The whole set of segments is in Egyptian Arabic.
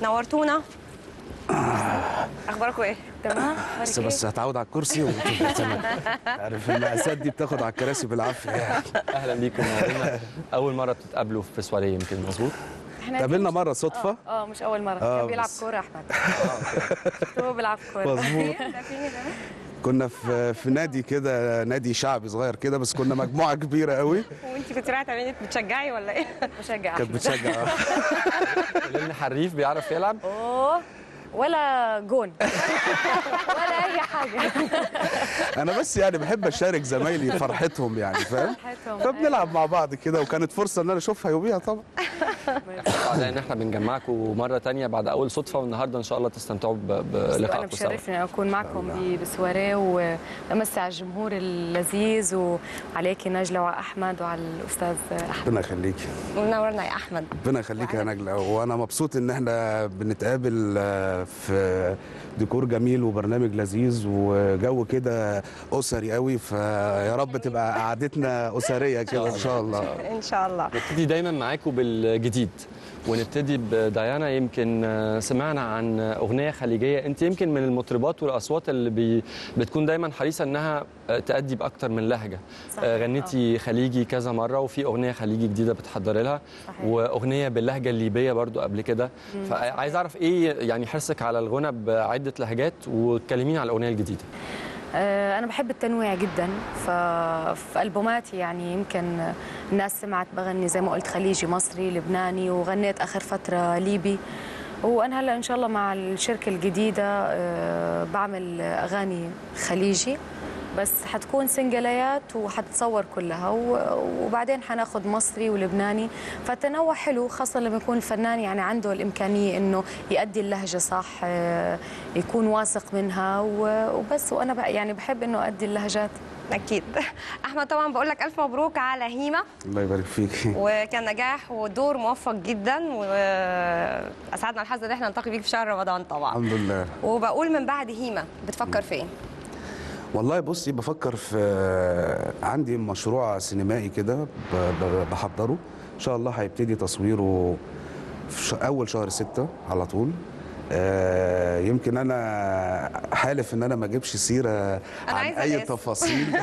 نورتونا اخباركم ايه تمام بس بس هتعود على الكرسي وتبقى تمام عارف المقاسات دي بتاخد على الكراسي بالعافيه يعني اهلا بيكم منورينا اول مره بتتقابلوا في سواريه يمكن مظبوط احنا قابلنا مش- مره صدفه اه آه، مش اول مره آه، كان بيلعب بس. كوره احمد هو بيلعب كوره مظبوط كنا في في نادي كده نادي شعبي صغير كده بس كنا مجموعه كبيره قوي وانت كنت رايحه تعملي بتشجعي ولا ايه بشجع كانت احمد بتشجع قولي لنا حريف بيعرف يلعب اوه ولا جون ولا اي حاجه انا بس يعني بحب اشارك زمايلي فرحتهم يعني فاهم فرحتهم، فبنلعب مع بعض كده وكانت فرصه ان انا اشوفها يوميها طبعا سعداء ان احنا بنجمعكم مره تانية بعد اول صدفه والنهارده ان شاء الله تستمتعوا ب- انا بلقائكم سوا بشرفني اكون معكم ب- بسواريه وامسي على الجمهور اللذيذ وعليكي نجله وعلى احمد وعلى الاستاذ احمد ربنا يخليكي منورنا يا احمد ربنا يخليك يا نجلة وانا مبسوط ان احنا بنتقابل آه، في ديكور جميل وبرنامج لذيذ وجو كده اسري قوي فيا رب تبقى قعدتنا اسريه كده ان شاء الله ان شاء الله نبتدي دايما معاكم بالجديد ونبتدي بديانا يمكن آه، سمعنا عن اغنيه خليجيه انت يمكن من المطربات والاصوات اللي بي بتكون دايما حريصه انها آه، تأدي باكتر من لهجه صح. آه، غنيتي خليجي كذا مره وفي اغنيه خليجي جديده بتحضري لها صحيح. واغنيه باللهجه الليبيه برضو قبل كده فعايز اعرف ايه يعني حرصك على الغنى بعده لهجات وتكلميني على الاغنيه الجديده آه، أنا بحب التنويع جدا ففي ألبوماتي يعني يمكن الناس سمعت بغني زي ما قلت خليجي مصري لبناني وغنيت آخر فترة ليبي وأنا هلا إن شاء الله مع الشركة الجديدة آه، بعمل أغاني خليجي بس حتكون سنجليات وحتتصور كلها و- وبعدين حناخد مصري ولبناني فالتنوع حلو خاصة لما يكون الفنان يعني عنده الإمكانية إنه يأدي اللهجة صح آه، يكون واثق منها و- وبس وأنا بق- يعني بحب إنه أدي اللهجات اكيد احمد طبعا بقول لك الف مبروك على هيمه الله يبارك فيك وكان نجاح ودور موفق جدا واسعدنا الحظ ان احنا نلتقي بيك في شهر رمضان طبعا الحمد لله وبقول من بعد هيمه بتفكر في ايه والله بصي بفكر في عندي مشروع سينمائي كده ب- ب- بحضره ان شاء الله هيبتدي تصويره في ش- اول شهر ستة على طول آه، يمكن انا حالف ان انا ما اجيبش سيره عن عايزة اي الاسم. تفاصيل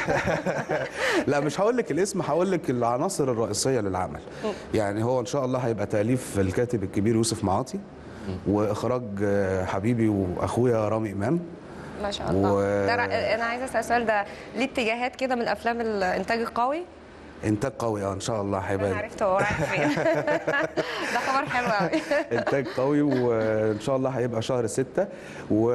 لا مش هقول لك الاسم هقول لك العناصر الرئيسيه للعمل يعني هو ان شاء الله هيبقى تاليف الكاتب الكبير يوسف معاطي واخراج آه، حبيبي واخويا رامي امام ما شاء الله و- ده رأ- انا عايزه اسال سؤال ده ليه اتجاهات كده من افلام الانتاج القوي انتاج قوي اه ان شاء الله انا هيبقى عرفت هو رايح فين ده خبر حلو قوي انتاج قوي وان شاء الله هيبقى شهر ستة و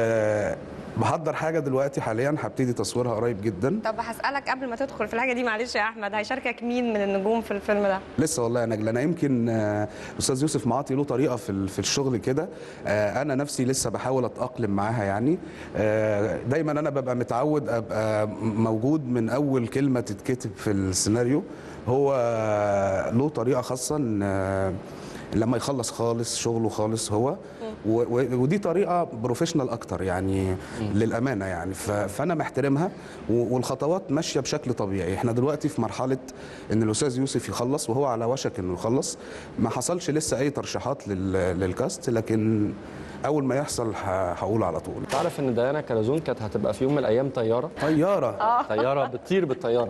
بحضر حاجه دلوقتي حاليا هبتدي تصويرها قريب جدا طب هسالك قبل ما تدخل في الحاجه دي معلش يا احمد هيشاركك مين من النجوم في الفيلم ده لسه والله يا نجل انا يمكن آه، الاستاذ يوسف معاطي له طريقه في ال- في الشغل كده آه، انا نفسي لسه بحاول اتاقلم معاها يعني آه، دايما انا ببقى متعود ابقى موجود من اول كلمه تتكتب في السيناريو هو له طريقه خاصه ان آه، لما يخلص خالص شغله خالص هو و- و- ودي طريقه بروفيشنال اكتر يعني للامانه يعني ف- فانا محترمها و- والخطوات ماشيه بشكل طبيعي احنا دلوقتي في مرحله ان الاستاذ يوسف يخلص وهو على وشك انه يخلص ما حصلش لسه اي ترشيحات لل- للكاست لكن اول ما يحصل ه- هقول على طول تعرف ان ديانا كرزون كانت هتبقى في يوم من الايام طياره طياره طياره بتطير بالطياره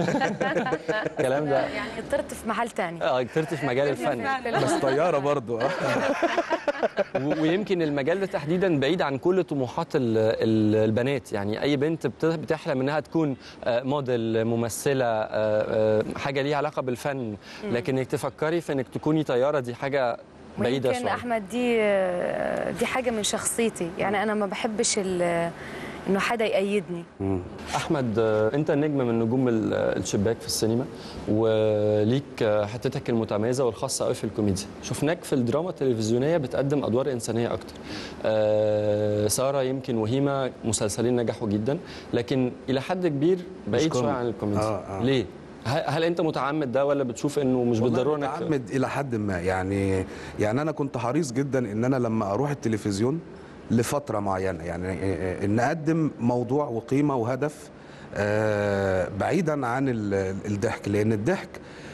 الكلام ده يعني طرت في محل تاني اه كترت في مجال الفن بس طياره برضو اه و- ويمكن المجال ده تحديدا بعيد عن كل طموحات ال- ال- البنات يعني اي بنت بت- بتحلم انها تكون آه، موديل ممثله آه، آه، حاجه ليها علاقه بالفن لكن انك تفكري في انك تكوني طياره دي حاجه بعيده ويمكن شويه احمد دي دي حاجه من شخصيتي يعني انا ما بحبش ال- انه حدا يأيدني احمد آه، انت نجم من نجوم ال- الشباك في السينما وليك آه، حتتك المتميزه والخاصه قوي في الكوميديا شفناك في الدراما التلفزيونيه بتقدم ادوار انسانيه اكتر آه، ساره يمكن وهيمه مسلسلين نجحوا جدا لكن الى حد كبير بعيد كوميدي. شويه عن الكوميديا آه، آه. ليه هل هل انت متعمد ده ولا بتشوف انه مش والله بالضروره انك متعمد الى حد ما يعني يعني انا كنت حريص جدا ان انا لما اروح التلفزيون لفتره معينه يعني ان اقدم موضوع وقيمه وهدف آه، بعيدا عن ال- الضحك لان الضحك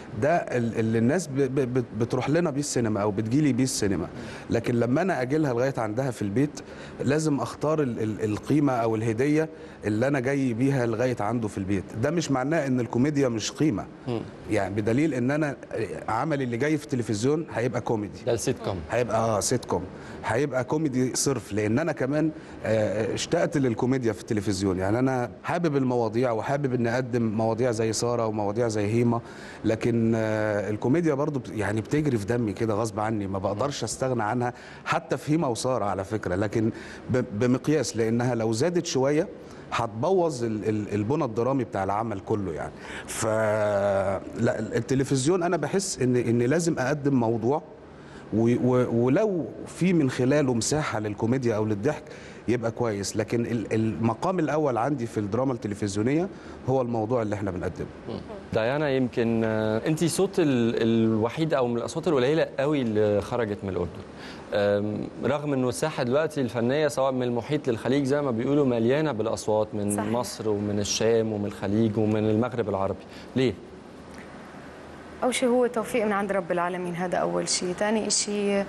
ده ال- اللي الناس ب- ب- بت- بتروح لنا بيه السينما او بتجيلي بيه السينما لكن لما انا اجي لها لغايه عندها في البيت لازم اختار ال- ال- القيمه او الهديه اللي انا جاي بيها لغايه عنده في البيت ده مش معناه ان الكوميديا مش قيمه يعني بدليل ان انا عملي اللي جاي في التلفزيون هيبقى كوميدي ده السيت كوم هيبقى اه سيت كوم هيبقى كوميدي صرف لان انا كمان آه، اشتقت للكوميديا في التلفزيون يعني انا حابب المواضيع وحابب اني اقدم مواضيع زي ساره ومواضيع زي هيما لكن آه، الكوميديا برضو بت- يعني بتجري في دمي كده غصب عني ما بقدرش استغنى عنها حتى في هيما وساره على فكره لكن ب- بمقياس لانها لو زادت شويه هتبوظ ال- ال- البنى الدرامي بتاع العمل كله يعني ف لا التلفزيون انا بحس ان ان لازم اقدم موضوع و- و- ولو في من خلاله مساحه للكوميديا او للضحك يبقى كويس لكن ال- المقام الاول عندي في الدراما التلفزيونيه هو الموضوع اللي احنا بنقدمه ديانا يمكن انت صوت ال- الوحيد او من الاصوات القليله قوي اللي خرجت من الاردن أم، رغم انه الساحه دلوقتي الفنيه سواء من المحيط للخليج زي ما بيقولوا مليانه بالاصوات من صحيح. مصر ومن الشام ومن الخليج ومن المغرب العربي ليه أول شيء هو توفيق من عند رب العالمين هذا أول شيء ثاني شيء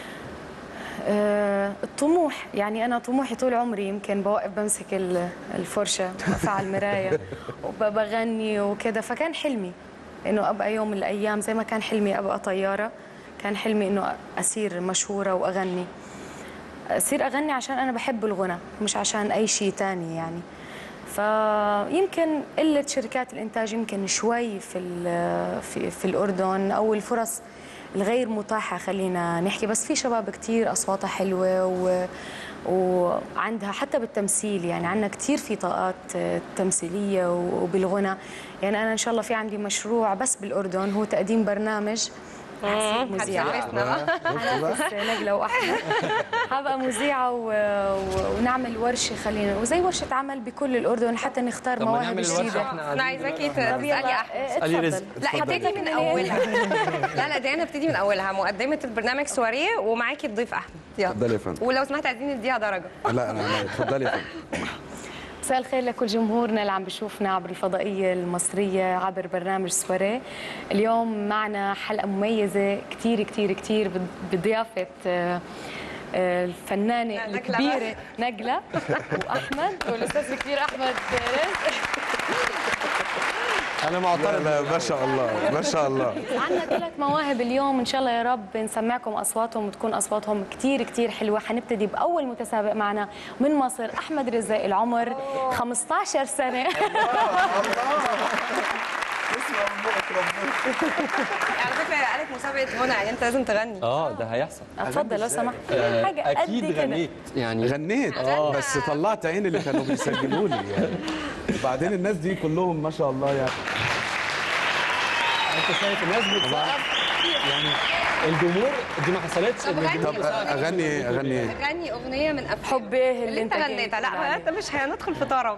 آه، الطموح يعني أنا طموحي طول عمري يمكن بوقف بمسك ال- الفرشة واقفة على المراية وبغني وكذا فكان حلمي إنه أبقى يوم من الأيام زي ما كان حلمي أبقى طيارة كان حلمي إنه أصير مشهورة وأغني أصير أغني عشان أنا بحب الغنى مش عشان أي شيء تاني يعني فيمكن قلة شركات الإنتاج يمكن شوي في ال- في, في الأردن أو الفرص الغير متاحة خلينا نحكي بس في شباب كتير أصواتها حلوة و وعندها حتى بالتمثيل يعني عندنا كتير في طاقات تمثيلية وبالغنى يعني أنا إن شاء الله في عندي مشروع بس بالأردن هو تقديم برنامج حصير مذيعة هتسرسنا بقى. انا بس نجله واحمد هبقى مذيعه و... و... ونعمل ورشه خلينا وزي ورشه عمل بكل الاردن حتى نختار طب ما مواهب نعمل الورشة جديده احنا انا قاعدين عايزاكي دلوقتي. طب تسالي يلا احمد اه، اسألي اتفضل. رزق. لا ابتدي من اولها لا لا دي انا ابتدي من اولها مقدمه البرنامج سواريه ومعاكي الضيف احمد يلا اتفضلي يا فندم ولو سمحت عايزين نديها درجه لا انا أنا- اتفضلي يا فندم مساء الخير لكل جمهورنا اللي عم بشوفنا عبر الفضائية المصرية عبر برنامج سواري اليوم معنا حلقة مميزة كتير كتير كتير بض- بضيافة آه، آه، الفنانة لا، نجلة الكبيرة نجلة وأحمد والأستاذ الكبير أحمد رزق انا لا معترض لا ما شاء الله ما شاء الله عندنا ثلاث مواهب اليوم ان شاء الله يا رب نسمعكم اصواتهم وتكون اصواتهم كتير كتير حلوه حنبتدي باول متسابق معنا من مصر احمد رزق العمر 15 سنه على فكره قالت مسابقه غنى يعني انت لازم تغني اه ده هيحصل اتفضل لو سمحت آه، حاجه قد اكيد كده غنيت يعني غنيت بس طلعت عين اللي كانوا بيسجلوا لي يعني وبعدين الناس دي كلهم ما شاء الله يعني انت شايف الناس بتسقف يعني الجمهور دي ما حصلتش طب إن غني. الجمهور طب اغني اغني ايه غني اغنيه من افلام حب ايه اللي اللي انت انت جاي غنيتها تقول لا عليه؟ انت مش هندخل في طرب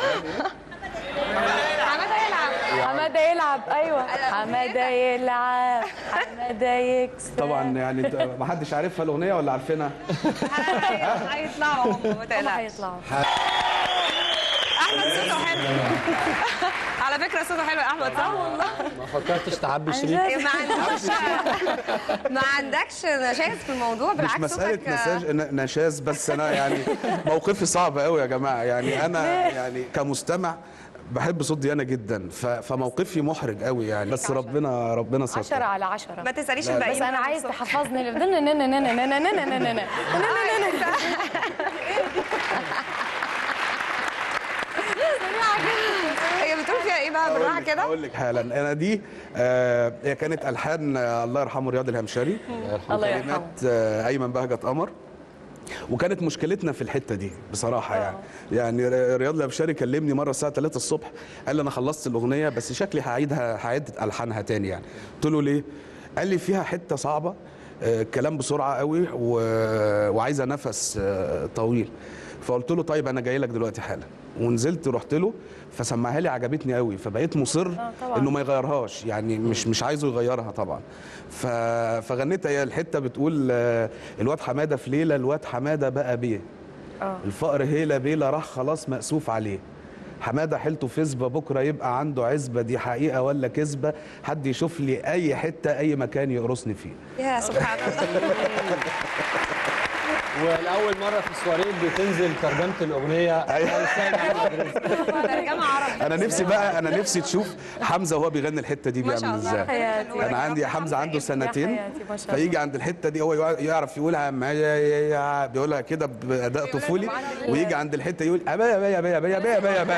حماده يلعب حماده يلعب ايوه حماده يلعب حماده يكسب طبعا يعني انت ما حدش عارفها الاغنيه ولا عارفينها هيطلعوا هم ما هم تقلقش هيطلعوا احمد صوته حلو على فكره صوته حلو يا احمد صح والله ما فكرتش تعبي عن شريك جد. ما عندكش ما عندكش نشاز في الموضوع مش بالعكس مساله صوتك نساج ن- نشاز بس انا يعني موقفي صعب قوي يا جماعه يعني انا يعني كمستمع بحب صوت ديانا جدا ف- فموقفي محرج قوي يعني بس ربنا ربنا عشرة ستر على عشرة ما تساليش لا، لا. الباقيين بس انا عايز تحفظني اللي بدنا ننا ننا ننا ننا ننا ننا هي بتقول فيها ايه بقى بالراحه كده اقول لك حالا انا دي آه، هي كانت الحان آه، الله يرحمه رياض الهمشري الله يرحمه كلمات آه، ايمن بهجت قمر وكانت مشكلتنا في الحته دي بصراحه يعني يعني ر- رياض الابشاري كلمني مره الساعه 3 الصبح قال لي انا خلصت الاغنيه بس شكلي هعيدها هعيد الحانها تاني يعني قلت له ليه قال لي فيها حته صعبه آه، كلام بسرعه قوي و... وعايزه نفس آه، طويل فقلت له طيب انا جاي لك دلوقتي حالا ونزلت رحت له فسمعها لي عجبتني قوي فبقيت مصر طبعاً. انه ما يغيرهاش يعني مش مش عايزه يغيرها طبعا ف... فغنيت هي الحته بتقول آه، الواد حماده في ليله الواد حماده بقى بيه اه الفقر هيلا بيلا راح خلاص مأسوف عليه حماده حيلته فزبه بكره يبقى عنده عزبه دي حقيقه ولا كذبه حد يشوف لي اي حته اي مكان يقرصني فيه يا سبحان الله والاول مره في السواريه بتنزل ترجمه الاغنيه ترجمه عربي انا نفسي بقى انا نفسي تشوف حمزه وهو بيغني الحته دي ما بيعمل شاء الله ازاي حياتي. انا عندي حمزه عنده سنتين حياتي، ما شاء الله. فيجي عند الحته دي هو يع- يعرف يقولها ما يا- يا- يا- بيقولها كده باداء طفولي ويجي عند الحته يقول ابا ابا ابا ابا ابا ابا ابا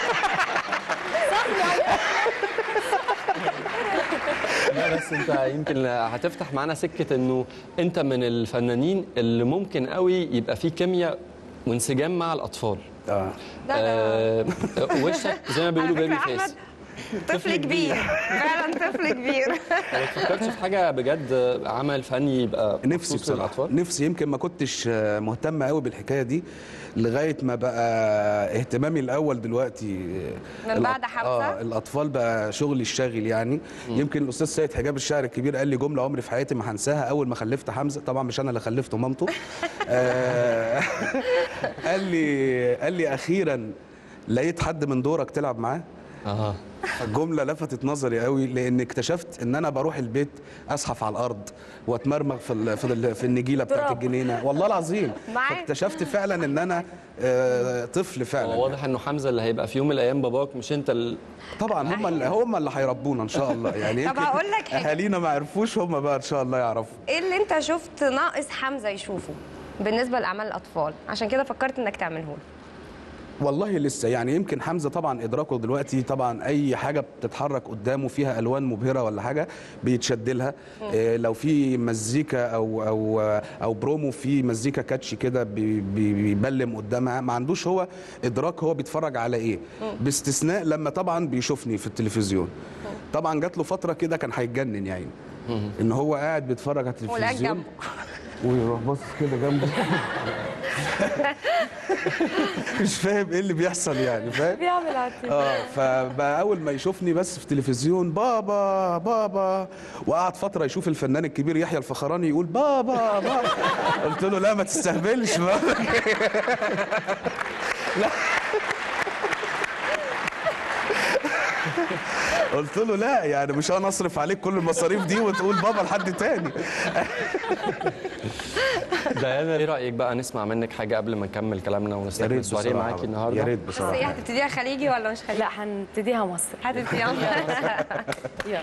لا بس انت يمكن هتفتح معانا سكه انه انت من الفنانين اللي ممكن قوي يبقى فيه كيمياء وانسجام مع الاطفال اه آه وشك زي ما بيقولوا على بيبي فكرة فيس أحمد طفل كبير فعلا طفل كبير ما فكرتش في حاجه بجد عمل فني يبقى نفسي مخصوص بصراحه للاطفال نفسي يمكن ما كنتش آه، مهتم قوي بالحكايه دي لغايه ما بقى اهتمامي الاول دلوقتي آه، من بعد الأط- حمزة؟ اه الاطفال بقى شغلي الشاغل يعني يمكن الاستاذ سيد حجاب الشاعر الكبير قال لي جمله عمري في حياتي ما هنساها اول ما خلفت حمزه طبعا مش انا اللي خلفته مامته آه، قال لي قال لي اخيرا لقيت حد من دورك تلعب معاه اه الجملة لفتت نظري قوي لأن اكتشفت إن أنا بروح البيت أزحف على الأرض وأتمرمغ في ال- في, ال- في النجيلة بتاعت تراب. الجنينة والله العظيم معاك. فاكتشفت فعلا إن أنا آه، طفل فعلا هو واضح انه حمزه اللي هيبقى في يوم من الايام باباك مش انت ال... طبعا هم اللي هم اللي هيربونا إن شاء الله يعني طب يمكن هقول لك حاجة. أهالينا ما عرفوش هم بقى إن شاء الله يعرفوا ايه اللي انت شفت ناقص حمزه يشوفه بالنسبه لاعمال الاطفال عشان كده فكرت انك تعمله له والله لسه يعني يمكن حمزه طبعا ادراكه دلوقتي طبعا اي حاجه بتتحرك قدامه فيها الوان مبهره ولا حاجه بيتشد لها إيه لو في مزيكا او او او برومو في مزيكا كاتشي كده بي- بي- بيبلم قدامها ما عندوش هو ادراك هو بيتفرج على ايه باستثناء لما طبعا بيشوفني في التلفزيون طبعا جات له فتره كده كان هيتجنن يعني ان هو قاعد بيتفرج على ولقاك التلفزيون جنبه ويروح باصص كده جنبه مش فاهم ايه اللي بيحصل يعني فاهم بيعمل عتيب اه فبقى اول ما يشوفني بس في تلفزيون بابا بابا وقعد فتره يشوف الفنان الكبير يحيى الفخراني يقول بابا بابا قلت له لا ما تستهبلش بقى. لا قلت له لا يعني مش انا اصرف عليك كل المصاريف دي وتقول بابا لحد تاني ديانا ايه رايك بقى نسمع منك حاجه قبل ما نكمل كلامنا يا ونستكمل ريت السؤالين بصراحه معاكي بقى. النهارده يا ريت بس بصراحه ايه هتبتديها خليجي ولا مش خليجي؟ لا هنبتديها مصر هتبتديها يلا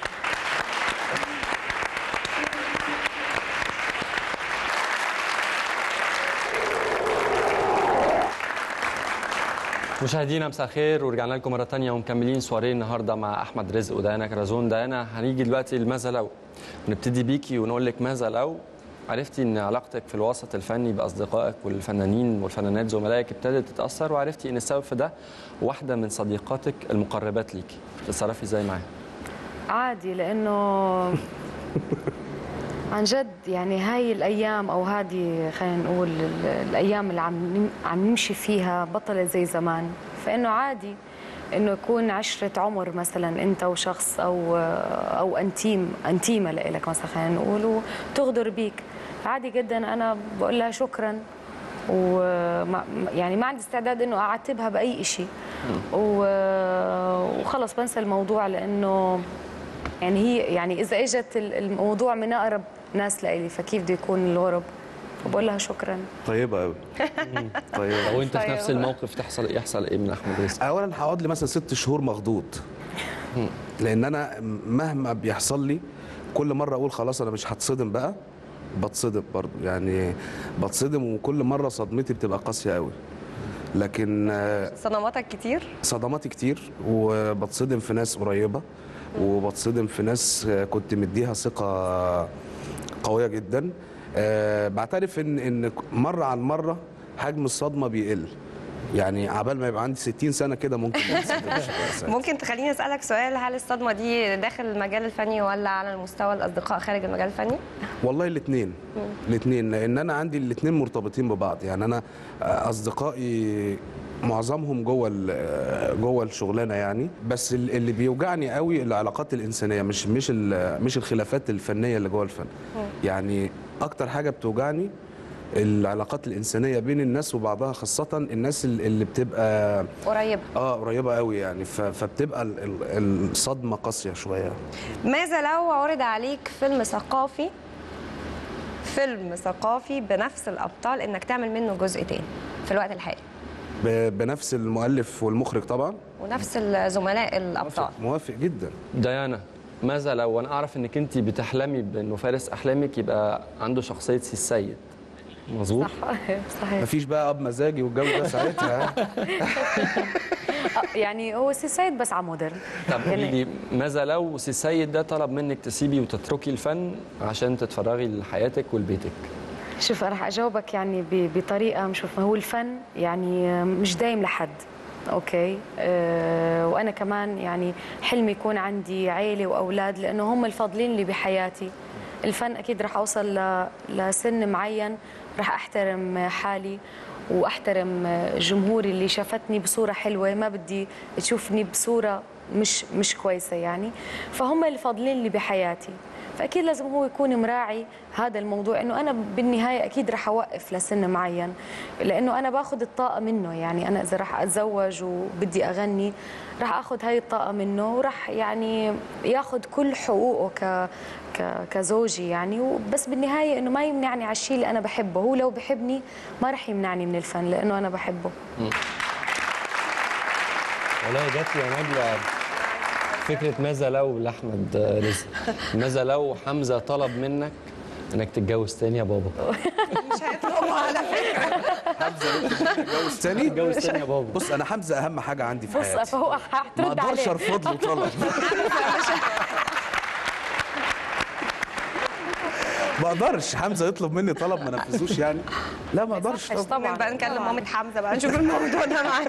مشاهدينا مساء الخير ورجعنا لكم مره ثانيه ومكملين سواريه النهارده مع احمد رزق وديانا كرزون ديانا هنيجي دلوقتي لماذا لو ونبتدي بيكي ونقول لك ماذا لو عرفتي ان علاقتك في الوسط الفني باصدقائك والفنانين والفنانات زملائك ابتدت تتاثر وعرفتي ان السبب في ده واحده من صديقاتك المقربات ليكي تتصرفي ازاي معاها عادي لانه عن جد يعني هاي الايام او هذه خلينا نقول ال- الايام اللي عم نم- عم نمشي فيها بطلت زي زمان فانه عادي انه يكون عشره عمر مثلا انت وشخص او او انتيم انتيمه لإلك مثلا خلينا نقول وتغدر بيك عادي جدا انا بقول لها شكرا وما يعني ما عندي استعداد انه اعاتبها باي شيء و- وخلص بنسى الموضوع لانه يعني هي يعني اذا اجت ال- الموضوع من اقرب ناس لإلي فكيف بده يكون الغرب فبقول لها شكرا طيبه قوي طيبه لو انت في طيب. نفس الموقف تحصل يحصل ايه من احمد رزق اولا هقعد لي مثلا ست شهور مخضوض لان انا مهما بيحصل لي كل مره اقول خلاص انا مش هتصدم بقى بتصدم برضه يعني بتصدم وكل مره صدمتي بتبقى قاسيه قوي لكن آه، صدماتك كتير صدماتي كتير وبتصدم في ناس قريبه وبتصدم في ناس آه، كنت مديها ثقه قويه جدا آه، بعترف ان ان مره عن مره حجم الصدمه بيقل يعني عبال ما يبقى عندي 60 سنه كده ممكن ما تصدمش بقى ساعتها. ممكن تخليني اسالك سؤال هل الصدمه دي داخل المجال الفني ولا على المستوى الاصدقاء خارج المجال الفني؟ والله الاثنين الاثنين لان انا عندي الاثنين مرتبطين ببعض يعني انا آه، اصدقائي معظمهم جوه ال- جوه الشغلانه يعني بس ال- اللي بيوجعني قوي العلاقات الانسانيه مش مش ال- مش الخلافات الفنيه اللي جوه الفن يعني اكتر حاجه بتوجعني العلاقات الانسانيه بين الناس وبعضها خاصه الناس ال- اللي بتبقى قريبه اه قريبه قوي يعني ف- فبتبقى ال- ال- الصدمه قاسيه شويه ماذا لو عرض عليك فيلم ثقافي فيلم ثقافي بنفس الابطال انك تعمل منه جزء تاني في الوقت الحالي ب- بنفس المؤلف والمخرج طبعا ونفس الزملاء الابطال موافق, موافق جدا ديانا ماذا لو انا اعرف انك انت بتحلمي بانه فارس احلامك يبقى عنده شخصيه سي السيد مظبوط صح صحيح مفيش بقى اب مزاجي والجو ده ساعتها آه، يعني هو سي سيد بس على مودرن طب قولي لي ماذا لو سي السيد ده طلب منك تسيبي وتتركي الفن عشان تتفرغي لحياتك ولبيتك شوف انا اجاوبك يعني ب- بطريقه مش ما هو الفن يعني مش دايم لحد اوكي أه وانا كمان يعني حلمي يكون عندي عيله واولاد لانه هم الفاضلين اللي بحياتي الفن اكيد رح اوصل ل- لسن معين رح احترم حالي واحترم جمهوري اللي شافتني بصوره حلوه ما بدي تشوفني بصوره مش مش كويسه يعني فهم الفاضلين اللي بحياتي فاكيد لازم هو يكون مراعي هذا الموضوع انه انا بالنهايه اكيد رح اوقف لسن معين لانه انا باخذ الطاقه منه يعني انا اذا رح اتزوج وبدي اغني رح اخذ هاي الطاقه منه ورح يعني ياخذ كل حقوقه ك ك- كزوجي يعني بس بالنهايه انه ما يمنعني على الشيء اللي انا بحبه هو لو بحبني ما رح يمنعني من الفن لانه انا بحبه والله جات لي يا نجلة فكرة ماذا لو لأحمد رزق ماذا لو حمزة طلب منك انك تتجوز تاني يا بابا مش هيطلبوا على فكره جوز تاني تتجوز تاني يا بابا بص انا حمزه اهم حاجه عندي في بص حياتي فهو ما هعتمد اقدرش عليه ارفض له طلب ما اقدرش حمزه يطلب مني طلب ما نفذوش يعني لا ما اقدرش طبعا طبعا بقى نكلم مامة حمزه بقى نشوف الموضوع ده معانا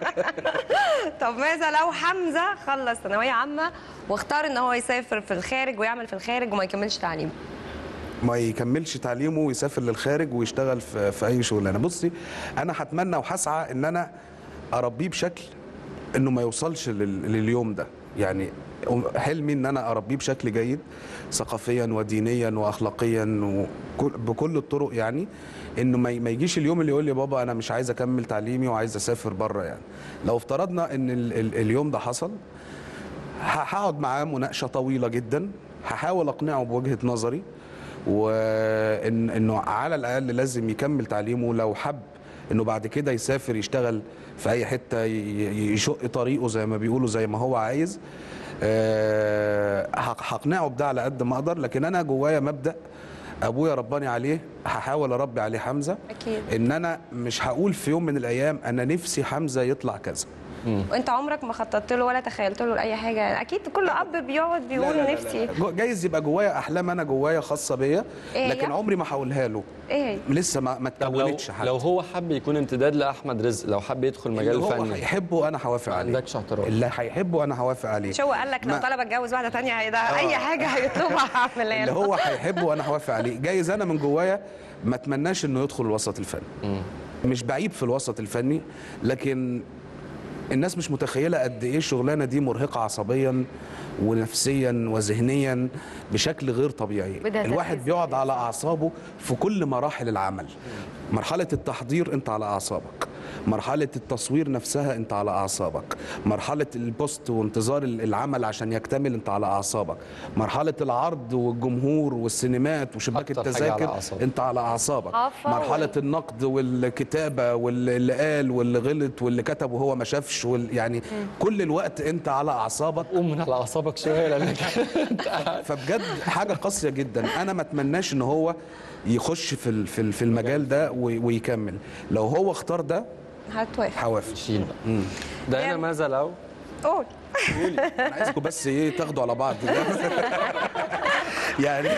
طب ماذا لو حمزه خلص ثانويه عامه واختار ان هو يسافر في الخارج ويعمل في الخارج وما يكملش تعليمه ما يكملش تعليمه ويسافر للخارج ويشتغل في, في اي شغلانه بصي انا هتمنى وهسعى ان انا اربيه بشكل انه ما يوصلش لل- لليوم ده يعني حلمي ان انا اربيه بشكل جيد ثقافيا ودينيا واخلاقيا وكل بكل الطرق يعني انه ما ي- ما يجيش اليوم اللي يقول لي بابا انا مش عايز اكمل تعليمي وعايز اسافر بره يعني لو افترضنا ان ال ال اليوم ده حصل ه- هقعد معاه مناقشه طويله جدا هحاول اقنعه بوجهه نظري وان انه على الاقل لازم يكمل تعليمه لو حب انه بعد كده يسافر يشتغل في اي حته ي- ي- يشق طريقه زي ما بيقولوا زي ما هو عايز آه، هق- هقنعه بده على قد ما اقدر لكن انا جوايا مبدا ابويا رباني عليه هحاول اربي عليه حمزه أكيد. ان انا مش هقول في يوم من الايام انا نفسي حمزه يطلع كذا وانت عمرك ما خططت له ولا تخيلت له اي حاجه اكيد كل اب بيقعد بيقول نفسي جو- جايز يبقى جوايا احلام انا جوايا خاصه بيا إيه هي؟ لكن عمري ما هقولها له ايه هي لسه ما ما طب لو, اتكونتش حتى لو هو حب يكون امتداد لاحمد رزق لو حب يدخل مجال اللي هو الفن هيحبه انا هوافق ما عليه عندكش اعتراض. اللي هيحبه انا هوافق عليه مش هو قال لك لو ما- طلب اتجوز واحده تانية هيدا اي حاجه هيطلبها هعملها اللي له هو هيحبه انا هوافق عليه جايز انا من جوايا ما اتمناش انه يدخل الوسط الفني مش بعيب في الوسط الفني لكن الناس مش متخيله قد ايه الشغلانه دي مرهقه عصبيا ونفسيا وذهنيا بشكل غير طبيعي بدها الواحد تركيز بيقعد على اعصابه في كل مراحل العمل مرحله التحضير انت على اعصابك مرحله التصوير نفسها انت على اعصابك مرحله البوست وانتظار العمل عشان يكتمل انت على اعصابك مرحله العرض والجمهور والسينمات وشباك أكتر حاجة على التذاكر أعصابك. انت على اعصابك عفوا. مرحله النقد والكتابه واللي قال واللي غلط واللي كتب وهو ما شافش وال... يعني كل الوقت انت على اعصابك قوم من على اعصابك شويه لانك فبجد حاجه قاسيه جدا انا ما اتمناش ان هو يخش في ال- في ال- في المجال ده وي- ويكمل لو هو اختار ده هتوافق هوافق شيل بقى ديانا يعني- ماذا لو قول انا عايزكم بس ايه تاخدوا على بعض يعني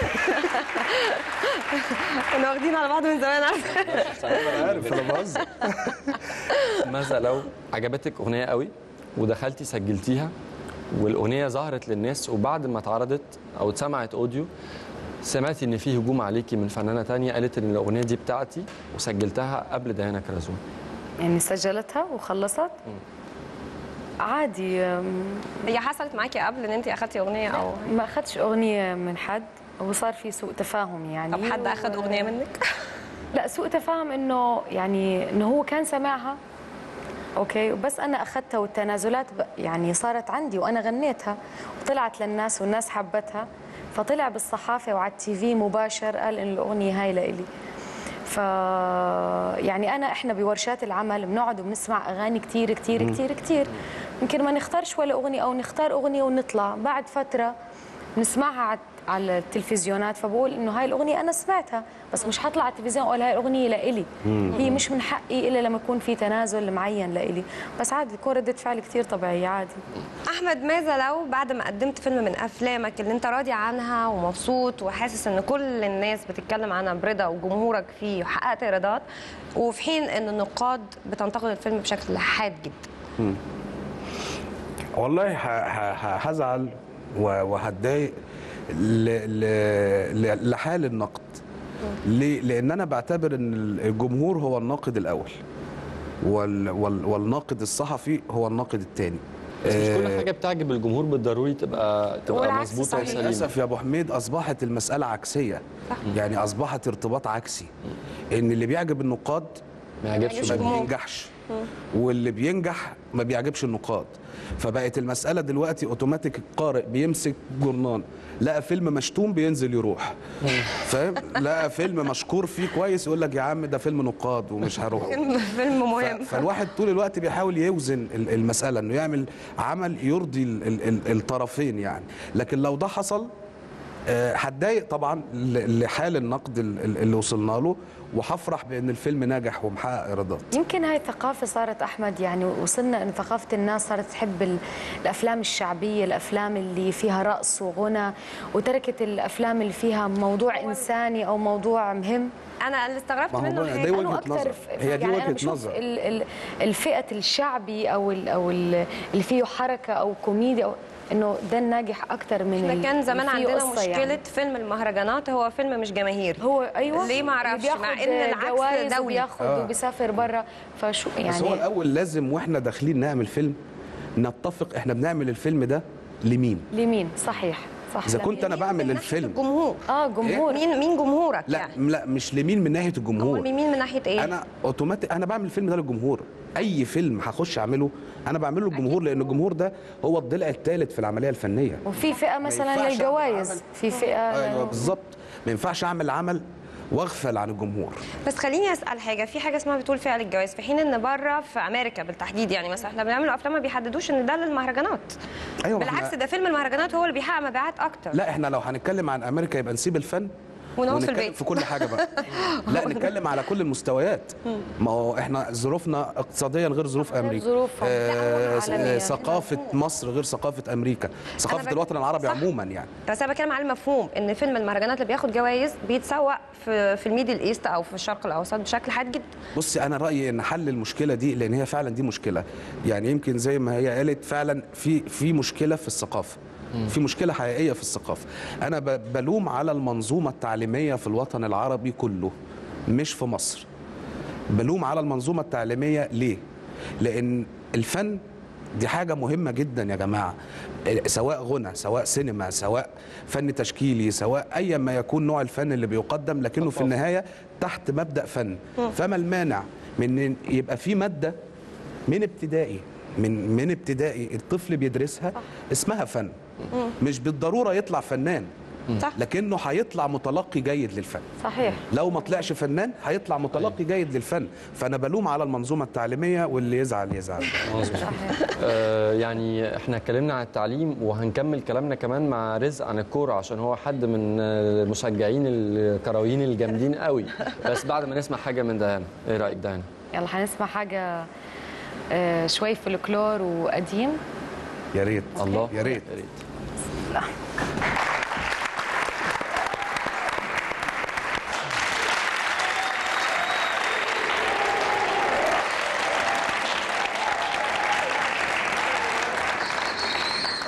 كنا واخدين على بعض من زمان عارفه انا عارف انا بهزر ماذا لو عجبتك اغنيه قوي ودخلتي سجلتيها والاغنيه ظهرت للناس وبعد ما اتعرضت او اتسمعت اوديو سمعتي ان في هجوم عليكي من فنانه تانية قالت ان الاغنيه دي بتاعتي وسجلتها قبل ديانا كرزون يعني سجلتها وخلصت عادي أم، هي حصلت معاكي قبل ان انت اخدتي اغنيه او ما اخذتش اغنيه من حد وصار في سوء تفاهم يعني طب حد اخد و- اغنيه منك لا سوء تفاهم انه يعني انه هو كان سمعها اوكي بس انا اخذتها والتنازلات ب- يعني صارت عندي وانا غنيتها وطلعت للناس والناس حبتها فطلع بالصحافه وعلى التي في مباشر قال ان الاغنيه هاي لإلي ف يعني انا احنا بورشات العمل بنقعد وبنسمع اغاني كثير كثير كثير كثير يمكن ما نختارش ولا اغنيه او نختار اغنيه ونطلع بعد فتره نسمعها على على التلفزيونات فبقول انه هاي الاغنيه انا سمعتها بس مش حطلع على التلفزيون اقول هاي الاغنيه لإلي هي مش من حقي الا لما يكون في تنازل معين لإلي بس عادي تكون رده فعل كثير طبيعيه عادي احمد ماذا لو بعد ما قدمت فيلم من افلامك اللي انت راضي عنها ومبسوط وحاسس ان كل الناس بتتكلم عنها برضا وجمهورك فيه وحققت ايرادات وفي حين ان النقاد بتنتقد الفيلم بشكل حاد جدا والله ه- ه- ه- هزعل و- وهتضايق ل- ل- ل- لحال النقد ليه؟ لان انا بعتبر ان الجمهور هو الناقد الاول وال وال والناقد الصحفي هو الناقد الثاني بس مش كل حاجه بتعجب الجمهور بالضروري تبقى تبقى والعكس مظبوطه صحيح. وسليمه للاسف يا ابو حميد اصبحت المساله عكسيه يعني اصبحت ارتباط عكسي ان اللي بيعجب النقاد ما يعجبش يعجبش ما الجمهور. الجمهور. بينجحش واللي بينجح ما بيعجبش النقاد فبقت المسألة دلوقتي اوتوماتيك القارئ بيمسك جورنان لقى فيلم مشتوم بينزل يروح فاهم لقى فيلم مشكور فيه كويس يقول لك يا عم ده فيلم نقاد ومش هروح فيلم مهم ف- فالواحد طول الوقت بيحاول يوزن ال- المسألة انه يعمل عمل يرضي ال- ال- ال- الطرفين يعني لكن لو ده حصل آه، هتضايق طبعا ل- لحال النقد ال- ال- اللي وصلنا له وهفرح بان الفيلم ناجح ومحقق ايرادات يمكن هاي الثقافة صارت أحمد يعني وصلنا أن ثقافة الناس صارت تحب ال- الأفلام الشعبية الأفلام اللي فيها رقص وغنى وتركت الأفلام اللي فيها موضوع إنساني أو موضوع مهم انا اللي استغربت ما هو منه بقى حاجة- دي وجهة أنا أكتر نظر. ف- هي دي يعني وجهة أنا بشوف نظر. ال- ال- الفئة الشعبي أو ال أو ال اللي فيه حركة أو كوميديا أو إنه ده الناجح أكتر من احنا ال- كان زمان اللي فيه عندنا قصة مشكله يعني. فيلم المهرجانات هو فيلم مش جماهيري هو ايوه ليه ما اعرفش اللي مع بياخد ان العكس جوائز دولي وبياخد آه. وبيسافر بره فشو يعني بس هو الاول لازم واحنا داخلين نعمل فيلم نتفق احنا بنعمل الفيلم ده لمين لمين صحيح صح اذا لا. كنت انا مين بعمل من ناحية الفيلم الجمهور اه جمهور مين مين جمهورك لا يعني لا مش لمين من ناحيه هو الجمهور مين من ناحيه ايه انا اوتوماتيك انا بعمل الفيلم ده للجمهور اي فيلم هخش اعمله انا بعمله للجمهور لان الجمهور ده هو الضلع الثالث في العمليه الفنيه وفي فئه مثلا ينفعش للجوائز أعمل في فئه ايوه بالظبط ما ينفعش اعمل عمل واغفل عن الجمهور بس خليني اسال حاجه في حاجه اسمها بتقول فعل الجواز في حين ان بره في امريكا بالتحديد يعني مثلا احنا بنعمل افلام ما بيحددوش ان ده للمهرجانات ايوه ما بالعكس إحنا- ده فيلم المهرجانات هو اللي بيحقق مبيعات اكتر لا احنا لو هنتكلم عن امريكا يبقى نسيب الفن ونقعد في ونتكلم البيت. في كل حاجه بقى لا نتكلم على كل المستويات ما هو احنا ظروفنا اقتصاديا غير ظروف غير امريكا ظروفهم. آه، لا، عالمية. ثقافه مصر غير ثقافه امريكا ثقافه بك- الوطن العربي صح. عموما يعني بس انا بتكلم على المفهوم ان فيلم المهرجانات اللي بياخد جوائز بيتسوق في في الميدل ايست او في الشرق الاوسط بشكل حاد جدا بصي انا رايي ان حل المشكله دي لان هي فعلا دي مشكله يعني يمكن زي ما هي قالت فعلا في في مشكله في الثقافه في مشكله حقيقيه في الثقافه انا ب- بلوم على المنظومه التعليميه في الوطن العربي كله مش في مصر بلوم على المنظومه التعليميه ليه لان الفن دي حاجة مهمة جدا يا جماعة سواء غنى سواء سينما سواء فن تشكيلي سواء أي ما يكون نوع الفن اللي بيقدم لكنه في النهاية تحت مبدأ فن فما المانع من إن يبقى في مادة من ابتدائي من من ابتدائي الطفل بيدرسها اسمها فن مش بالضرورة يطلع فنان صح لكنه هيطلع متلقي جيد للفن صحيح لو ما طلعش فنان هيطلع متلقي جيد للفن فانا بلوم على المنظومه التعليميه واللي يزعل يزعل مظبوط آه، يعني احنا اتكلمنا عن التعليم وهنكمل كلامنا كمان مع رزق عن الكوره عشان هو حد من آه، المشجعين الكرويين الجامدين قوي بس بعد ما نسمع حاجه من دهان ايه رايك دهان يلا حنسمع حاجه آه، شوي فلكلور وقديم يا ريت الله يا ريت يا ريت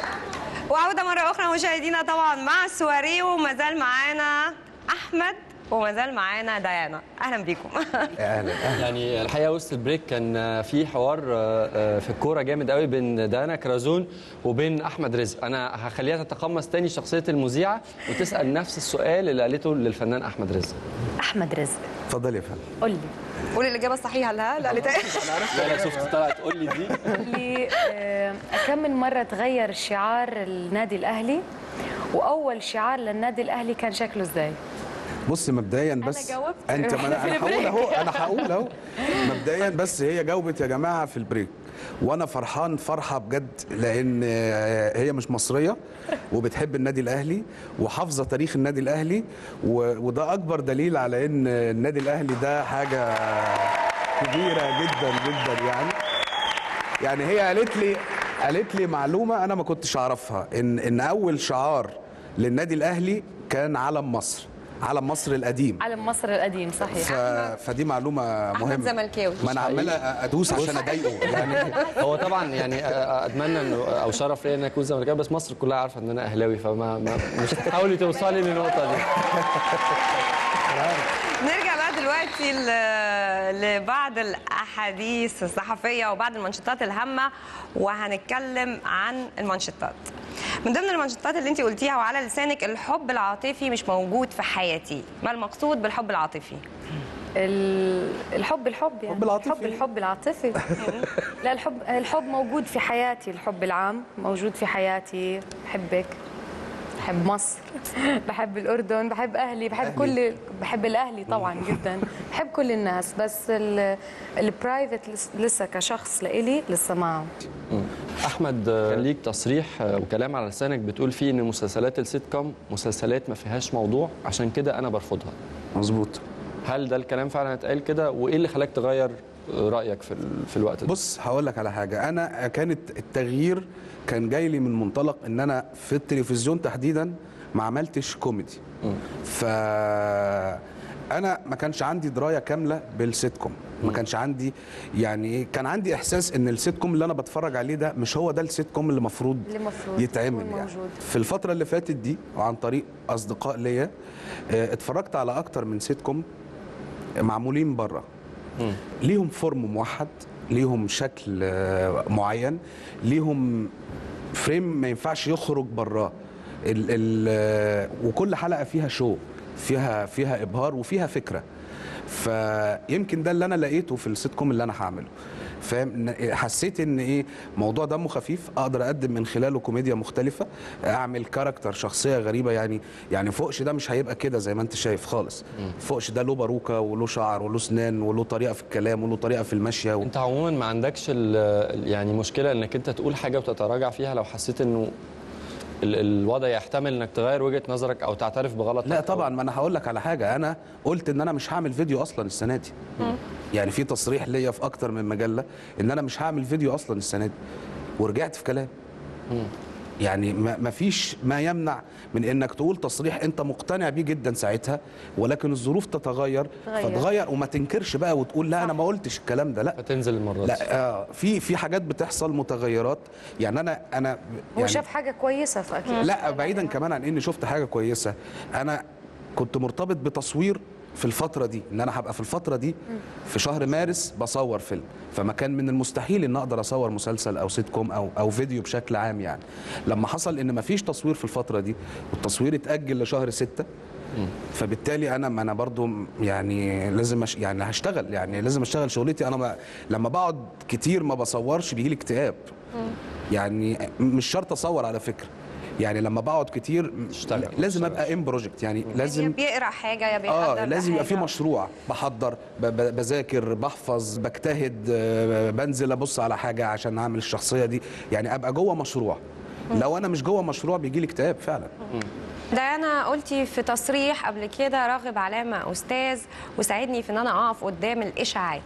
وعودة مرة أخرى مشاهدينا طبعا مع سواريه وما زال معانا أحمد وما زال معانا ديانا اهلا بيكم اهلا اهلا يعني الحقيقه وسط البريك كان في حوار آه، آه، في الكوره جامد قوي بين دانا كرازون وبين احمد رزق انا هخليها تتقمص تاني شخصيه المذيعه وتسال نفس السؤال اللي قالته للفنان احمد رزق احمد رزق اتفضل يا فندم قول لي قولي الاجابه الصحيحه لها لا قالت ايه لا لا شفت طلعت تقول لي دي قول لي آه، كم من مره تغير شعار النادي الاهلي واول شعار للنادي الاهلي كان شكله ازاي بص مبدئيا بس جاوبت. انت ما انا في انا هقول البريك. اهو انا هقول اهو مبدئيا بس هي جاوبت يا جماعه في البريك وانا فرحان فرحه بجد لان آه، هي مش مصريه وبتحب النادي الاهلي وحافظه تاريخ النادي الاهلي و- وده اكبر دليل على ان النادي الاهلي ده حاجه كبيره جدا جدا يعني يعني هي قالت لي قالت لي معلومه انا ما كنتش اعرفها ان ان اول شعار للنادي الاهلي كان علم مصر علم مصر القديم علم مصر القديم ف... صحيح فدي معلومه احمد مهمه زملكاوي ما انا عمال ادوس عشان اضايقه يعني هو طبعا يعني أ- أ- اتمنى انه او شرف ليا ان اكون زملكاوي بس مصر كلها عارفه ان انا اهلاوي فما ما مش تحاولي توصلي للنقطه دي نرجع بقى دلوقتي ل- لبعض الاحاديث الصحفيه وبعض المانشيتات الهامه وهنتكلم عن المانشيتات من ضمن المانشيتات اللي انت قلتيها وعلى لسانك الحب العاطفي مش موجود في حياتي ما المقصود بالحب العاطفي ال- الحب الحب يعني الحب العاطفي. الحب الحب العاطفي لا الحب الحب موجود في حياتي الحب العام موجود في حياتي بحبك بحب مصر بحب الأردن بحب أهلي بحب أهلي. كل بحب الأهلي طبعا جدا بحب كل الناس بس ال- البرايفت لس- لسه كشخص لإلي لسه ما احمد آه، كان ليك تصريح آه، وكلام على لسانك بتقول فيه ان مسلسلات السيت كوم مسلسلات ما فيهاش موضوع عشان كده انا برفضها مظبوط هل ده الكلام فعلا اتقال كده وايه اللي خلاك تغير آه، رايك في ال- في الوقت ده بص هقول لك على حاجه انا كانت التغيير كان جاي لي من منطلق ان انا في التلفزيون تحديدا ما عملتش كوميدي ف انا ما كانش عندي درايه كامله بالسيت كوم ما كانش عندي يعني إيه، كان عندي احساس ان السيت كوم اللي انا بتفرج عليه ده مش هو ده السيت كوم اللي المفروض اللي المفروض يتعمل يكون يعني موجود. في الفتره اللي فاتت دي وعن طريق اصدقاء ليا آه، اتفرجت على اكتر من سيت كوم معمولين بره ليهم فورم موحد ليهم شكل آه، معين ليهم فريم ما ينفعش يخرج براه ال ال آه، وكل حلقه فيها شو فيها فيها ابهار وفيها فكره فيمكن ده اللي انا لقيته في السيت كوم اللي انا هعمله فاهم إن- حسيت ان ايه موضوع دمه خفيف اقدر اقدم من خلاله كوميديا مختلفه اعمل كاركتر شخصيه غريبه يعني يعني فوقش ده مش هيبقى كده زي ما انت شايف خالص فوقش ده له باروكه وله شعر وله سنان وله طريقه في الكلام وله طريقه في المشيه و... انت عموما ما عندكش ال- يعني مشكله انك انت تقول حاجه وتتراجع فيها لو حسيت انه ال- الوضع يحتمل انك تغير وجهه نظرك او تعترف بغلطك لا أو- طبعا ما انا هقول لك على حاجه انا قلت ان انا مش هعمل فيديو اصلا السنه دي يعني في تصريح ليا في اكتر من مجله ان انا مش هعمل فيديو اصلا السنه دي ورجعت في كلام يعني ما ما فيش ما يمنع من انك تقول تصريح انت مقتنع بيه جدا ساعتها ولكن الظروف تتغير تغير. فتغير وما تنكرش بقى وتقول لا انا ما قلتش الكلام ده لا فتنزل المره دي لا آه في في حاجات بتحصل متغيرات يعني انا انا هو يعني شاف حاجة كويسة فأكيد لا بعيدا كمان عن اني شفت حاجه كويسه انا كنت مرتبط بتصوير في الفتره دي ان انا هبقى في الفتره دي في شهر مارس بصور فيلم فما كان من المستحيل ان اقدر اصور مسلسل او سيت كوم او او فيديو بشكل عام يعني لما حصل ان ما فيش تصوير في الفتره دي والتصوير اتاجل لشهر ستة فبالتالي انا ما انا برضو يعني لازم أش... يعني هشتغل يعني لازم اشتغل شغلتي انا ما... لما بقعد كتير ما بصورش بيجي لي اكتئاب يعني مش شرط اصور على فكره يعني لما بقعد كتير تشتغل. لازم ابقى ان بروجكت يعني يا لازم بيقرا حاجه يا بيحضر اه لازم يبقى في حاجة. مشروع بحضر ب- ب- بذاكر بحفظ بجتهد آه، بنزل ابص على حاجه عشان اعمل الشخصيه دي يعني ابقى جوه مشروع لو انا مش جوه مشروع بيجي لي اكتئاب فعلا ديانا قلتي في تصريح قبل كده راغب علامه استاذ وساعدني في ان انا اقف قدام الاشاعات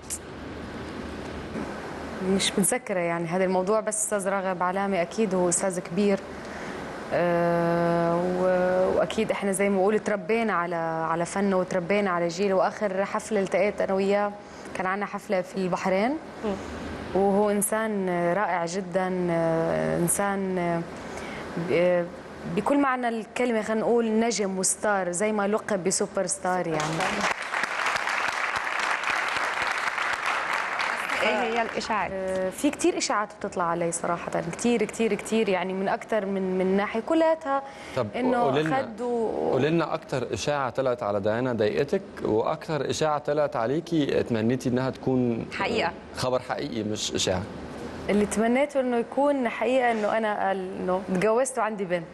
مش متذكرة يعني هذا الموضوع بس أستاذ راغب علامة أكيد هو أستاذ كبير آه، و- وأكيد إحنا زي ما بقول تربينا على على فنه وتربينا على جيله وآخر حفلة التقيت أنا وياه كان عندنا حفلة في البحرين وهو إنسان رائع جدا آه، إنسان آه، ب- بكل معنى الكلمه خلينا نقول نجم وستار زي ما لقب بسوبر ستار يعني ايه هي الاشاعات آه، في كتير اشاعات بتطلع علي صراحه كتير كتير كتير يعني من اكثر من من ناحيه كلياتها طب انه قولي لنا- خدوا قولي لنا اكتر اشاعه طلعت على ديانا ضايقتك واكتر اشاعه طلعت عليكي تمنيتي انها تكون حقيقة. خبر حقيقي مش اشاعه اللي تمنيته انه يكون حقيقه انه انا انه تجوزت وعندي بنت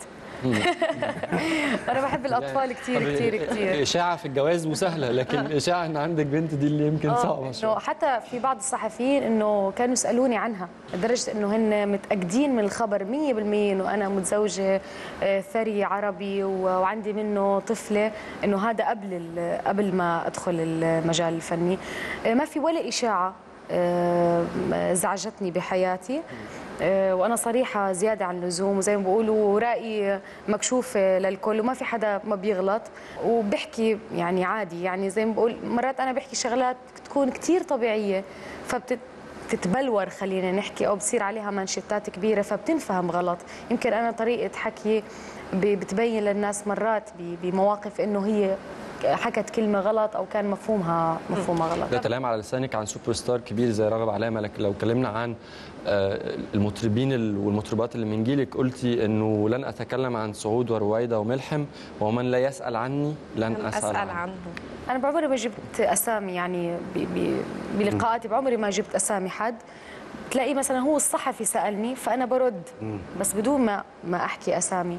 انا بحب الاطفال كثير طب كثير كثير اشاعه في الجواز مسهله لكن اشاعه ان عندك بنت دي اللي يمكن صعبه انه شويه حتى في بعض الصحفيين انه كانوا يسالوني عنها لدرجه انه هن متاكدين من الخبر 100% انه انا متزوجه آه، ثري عربي و- وعندي منه طفله انه هذا قبل ال- قبل ما ادخل المجال الفني آه، ما في ولا اشاعه آه، زعجتني بحياتي آه، وانا صريحه زياده عن اللزوم وزي ما بيقولوا رايي مكشوف للكل وما في حدا ما بيغلط وبحكي يعني عادي يعني زي ما بقول مرات انا بحكي شغلات تكون كتير طبيعيه فبتت تتبلور خلينا نحكي او بصير عليها منشطات كبيره فبتنفهم غلط يمكن انا طريقه حكي ب- بتبين للناس مرات ب- بمواقف انه هي حكت كلمه غلط او كان مفهومها مفهومها غلط ده كلام على لسانك عن سوبر ستار كبير زي راغب علامه لكن لو اتكلمنا عن آه، المطربين ال- والمطربات اللي من جيلك قلتي انه لن اتكلم عن سعود ورويده وملحم ومن لا يسال عني لن اسال, اسال عنه عنه انا بعمري ما جبت اسامي يعني ب- ب- بلقاءاتي بعمري ما جبت اسامي حد تلاقي مثلا هو الصحفي سالني فانا برد بس بدون ما ما احكي اسامي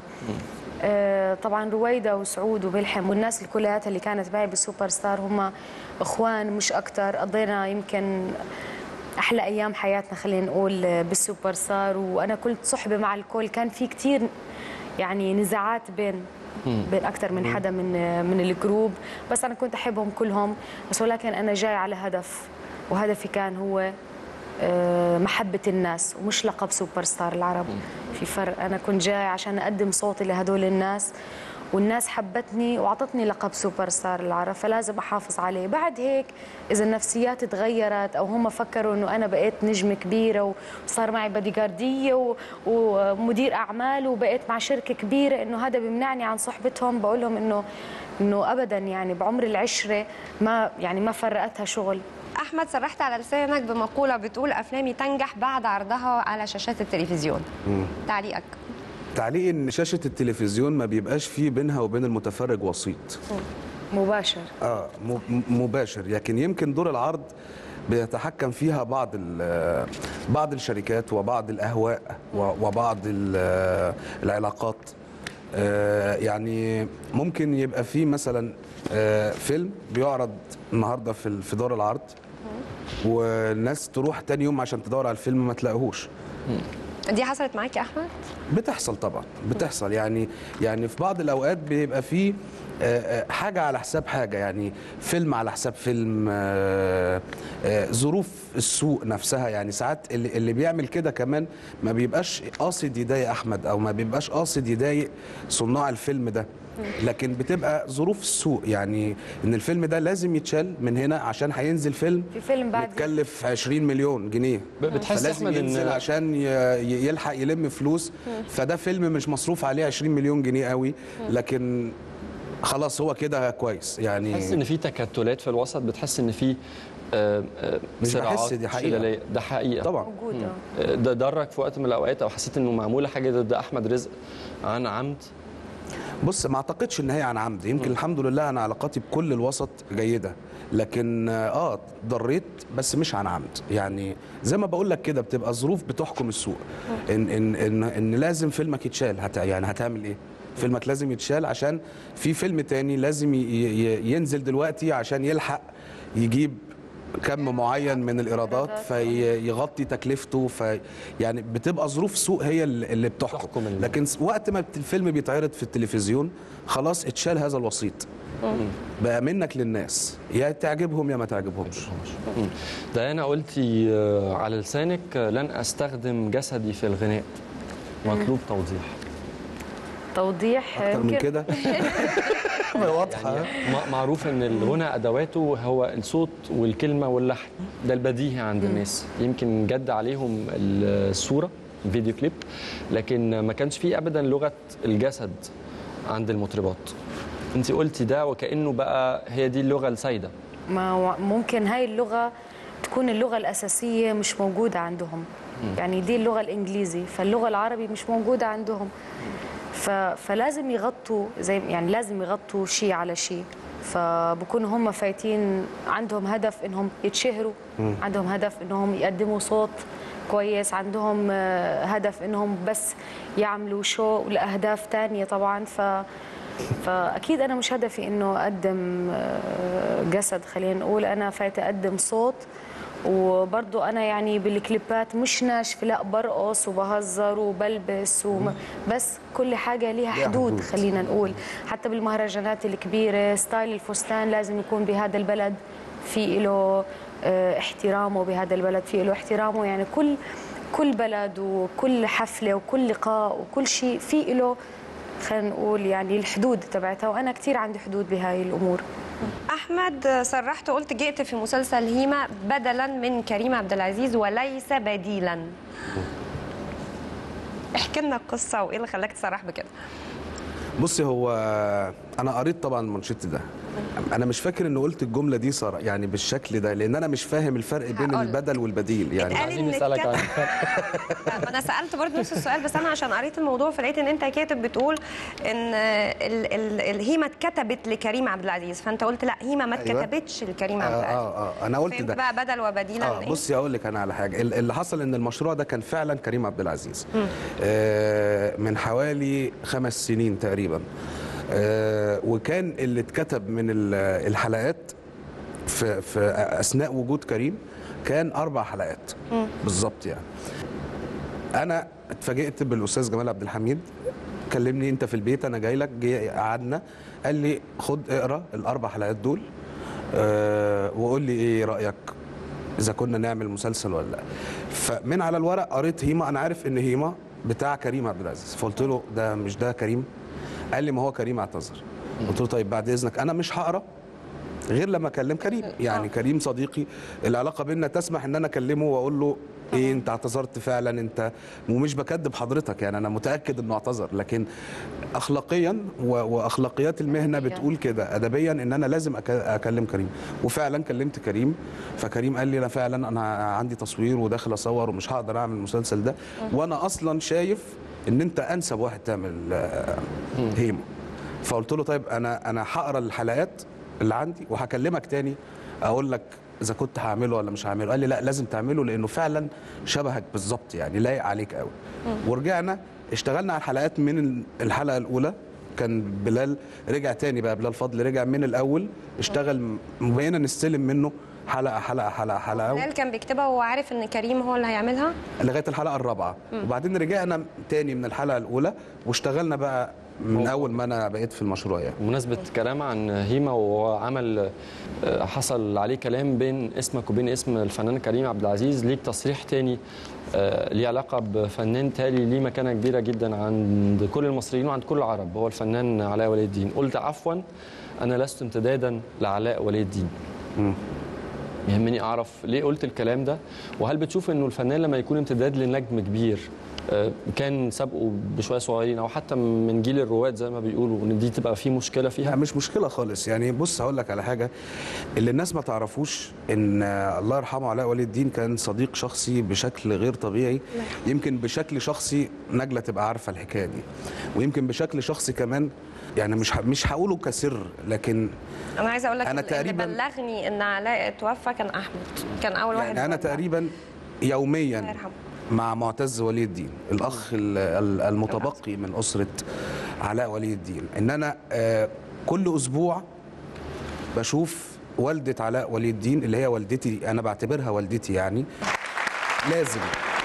آه، طبعا رويده وسعود وملحم والناس اللي كلياتها اللي كانت معي بالسوبر ستار هم اخوان مش اكثر قضينا يمكن احلى ايام حياتنا خلينا نقول بالسوبر ستار وانا كنت صحبه مع الكل كان في كثير يعني نزاعات بين بين اكثر من حدا من من الجروب بس انا كنت احبهم كلهم بس ولكن انا جاي على هدف وهدفي كان هو آه، محبة الناس ومش لقب سوبر ستار العرب في فرق أنا كنت جاي عشان أقدم صوتي لهدول الناس والناس حبتني واعطتني لقب سوبر ستار العرب فلازم احافظ عليه بعد هيك اذا النفسيات تغيرت او هم فكروا انه انا بقيت نجمه كبيره وصار معي بادي جارديه و- ومدير اعمال وبقيت مع شركه كبيره انه هذا بيمنعني عن صحبتهم بقول لهم انه انه ابدا يعني بعمر العشره ما يعني ما فرقتها شغل احمد سرحت على لسانك بمقوله بتقول افلامي تنجح بعد عرضها على شاشات التلفزيون تعليقك تعليق ان شاشه التلفزيون ما بيبقاش فيه بينها وبين المتفرج وسيط مباشر اه م- م- مباشر لكن يمكن دور العرض بيتحكم فيها بعض ال- بعض الشركات وبعض الاهواء و- وبعض ال- العلاقات آه، يعني ممكن يبقى في مثلا آه، فيلم بيعرض النهارده في ال- في دار العرض والناس تروح تاني يوم عشان تدور على الفيلم ما تلاقيهوش دي حصلت معاك يا احمد بتحصل طبعا بتحصل يعني يعني في بعض الاوقات بيبقى فيه آه، آه، حاجه على حساب حاجه يعني فيلم على حساب فيلم آه، آه، ظروف السوق نفسها يعني ساعات اللي, اللي بيعمل كده كمان ما بيبقاش قاصد يضايق احمد او ما بيبقاش قاصد يضايق صناع الفيلم ده لكن بتبقى ظروف السوق يعني ان الفيلم ده لازم يتشال من هنا عشان هينزل فيلم في فيلم بعد يتكلف 20 مليون جنيه ب- بتحس فلازم احمد ينزل ان عشان ي- ي- يلحق يلم فلوس فده فيلم مش مصروف عليه 20 مليون جنيه قوي لكن خلاص هو كده كويس بتحس يعني ان في تكتلات في الوسط بتحس ان في آه، آه، مش صراعات بحس دي حقيقة. شلالية. ده حقيقه طبعا موجود آه. آه، ده ضرك في وقت من الاوقات او حسيت انه معموله حاجه ضد احمد رزق عن عمد بص ما اعتقدش ان هي عن عمد يمكن الحمد لله انا علاقاتي بكل الوسط جيده لكن اه ضريت بس مش عن عمد يعني زي ما بقول لك كده بتبقى ظروف بتحكم السوق ان ان ان, إن لازم فيلمك يتشال هت يعني هتعمل ايه فيلمك لازم يتشال عشان في فيلم تاني لازم ي- ي- ينزل دلوقتي عشان يلحق يجيب كم معين من الايرادات فيغطي تكلفته في يعني بتبقى ظروف سوق هي اللي اللي بتحكم تحكم ال- لكن س- وقت ما بت- الفيلم بيتعرض في التلفزيون خلاص اتشال هذا الوسيط بقى منك للناس يا تعجبهم يا ما تعجبهمش مم. ديانا قلتي آه، على لسانك آه، لن استخدم جسدي في الغناء مطلوب توضيح توضيح اكتر من يمكن- كده واضحه يعني مع- معروف ان الغنى ادواته هو الصوت والكلمه واللحن ده البديهي عند الناس يمكن جد عليهم الصوره فيديو كليب لكن ما كانش فيه ابدا لغه الجسد عند المطربات انت قلتي ده وكانه بقى هي دي اللغه السائده ما هو ممكن هاي اللغة تكون اللغة الأساسية مش موجودة عندهم يعني دي اللغة الإنجليزي فاللغة العربي مش موجودة عندهم ف... فلازم يغطوا زي يعني لازم يغطوا شيء على شيء فبكونوا هم فايتين عندهم هدف انهم يتشهروا عندهم هدف انهم يقدموا صوت كويس عندهم آه، هدف انهم بس يعملوا شو لاهداف تانية طبعا ف فاكيد انا مش هدفي انه اقدم آه، جسد خلينا نقول انا فايته اقدم صوت وبرضو انا يعني بالكليبات مش ناشفه لا برقص وبهزر وبلبس وم... بس كل حاجه ليها ليها حدود حدود. خلينا نقول حتى بالمهرجانات الكبيره ستايل الفستان لازم يكون بهذا البلد في له آه، احترامه بهذا البلد في له احترامه يعني كل كل بلد وكل حفله وكل لقاء وكل شيء في له خلينا نقول يعني الحدود تبعتها وانا كثير عندي حدود بهاي الامور احمد صرحت وقلت جئت في مسلسل هيما بدلا من كريم عبد العزيز وليس بديلا احكي لنا القصه وايه اللي خلاك تصرح بكده بصي هو انا قريت طبعا المنشط ده انا مش فاكر ان قلت الجمله دي صار يعني بالشكل ده لان انا مش فاهم الفرق بين هقولك. البدل والبديل يعني اتقال عايزين إن نسالك الكت- عن الفرق ما انا سالت برضه نفس السؤال بس انا عشان قريت الموضوع فلقيت ان انت كاتب بتقول ان ال ال الهيمه اتكتبت لكريم عبد العزيز فانت قلت لا هيمه ما أيوة. اتكتبتش لكريم عبد اه العزيز اه, آه انا قلت فهمت ده بقى بدل وبديلا اه إيه؟ بصي اقول لك انا على حاجه ال- اللي حصل ان المشروع ده كان فعلا كريم عبد العزيز آه من حوالي خمس سنين تقريبا آه وكان اللي اتكتب من ال- الحلقات في, في اثناء وجود كريم كان اربع حلقات بالظبط يعني انا اتفاجئت بالاستاذ جمال عبد الحميد كلمني انت في البيت انا جاي لك جه قعدنا قال لي خد اقرا الاربع حلقات دول أه وقول لي ايه رايك اذا كنا نعمل مسلسل ولا لا فمن على الورق قريت هيما انا عارف ان هيما بتاع كريم عبد العزيز فقلت له ده مش ده كريم قال لي ما هو كريم اعتذر قلت له طيب بعد اذنك انا مش هقرا غير لما اكلم كريم يعني كريم صديقي العلاقه بيننا تسمح ان انا اكلمه واقول له ايه انت اعتذرت فعلا انت ومش بكذب حضرتك يعني انا متاكد انه اعتذر لكن اخلاقيا و- واخلاقيات المهنه أدبياً. بتقول كده ادبيا ان انا لازم أك- اكلم كريم وفعلا كلمت كريم فكريم قال لي انا فعلا انا عندي تصوير وداخل اصور ومش هقدر اعمل المسلسل ده وانا اصلا شايف ان انت انسب واحد تعمل آه، هيمو فقلت له طيب انا انا هقرا الحلقات اللي عندي وهكلمك تاني اقول لك اذا كنت هعمله ولا مش هعمله قال لي لا لازم تعمله لانه فعلا شبهك بالظبط يعني لايق عليك قوي ورجعنا اشتغلنا على الحلقات من الحلقه الاولى كان بلال رجع تاني بقى بلال فضل رجع من الاول اشتغل بقينا نستلم منه حلقه حلقه حلقه حلقه بلال كان بيكتبها وهو عارف ان كريم هو اللي هيعملها لغايه الحلقه الرابعه وبعدين رجعنا تاني من الحلقه الاولى واشتغلنا بقى من اول ما انا بقيت في المشروع يعني بمناسبة كلام عن هيما وهو عمل آه، حصل عليه كلام بين اسمك وبين اسم الفنان كريم عبد العزيز ليك تصريح تاني آه، ليه علاقة بفنان تالي ليه مكانة كبيرة جدا عند كل المصريين وعند كل العرب هو الفنان علاء ولي الدين قلت عفوا أنا لست امتدادا لعلاء ولي الدين يهمني اعرف ليه قلت الكلام ده وهل بتشوف انه الفنان لما يكون امتداد لنجم كبير آه، كان سابقه بشويه صغيرين او حتى من جيل الرواد زي ما بيقولوا ان دي تبقى في مشكله لا فيها مش مشكله خالص يعني بص هقول لك على حاجه اللي الناس ما تعرفوش ان آه، الله يرحمه علاء ولي الدين كان صديق شخصي بشكل غير طبيعي يمكن بشكل شخصي نجله تبقى عارفه الحكايه دي ويمكن بشكل شخصي كمان يعني مش ه- مش هقوله كسر لكن انا عايزه اقول لك أنا اللي تقريباً- بلغني ان علاء اتوفى كان احمد كان اول واحد يعني انا بلغ. تقريبا الله يوميا يرحمه. مع معتز ولي الدين الاخ ال- ال- المتبقي من اسره علاء ولي الدين ان انا آه، كل اسبوع بشوف والده علاء ولي الدين اللي هي والدتي انا بعتبرها والدتي يعني لازم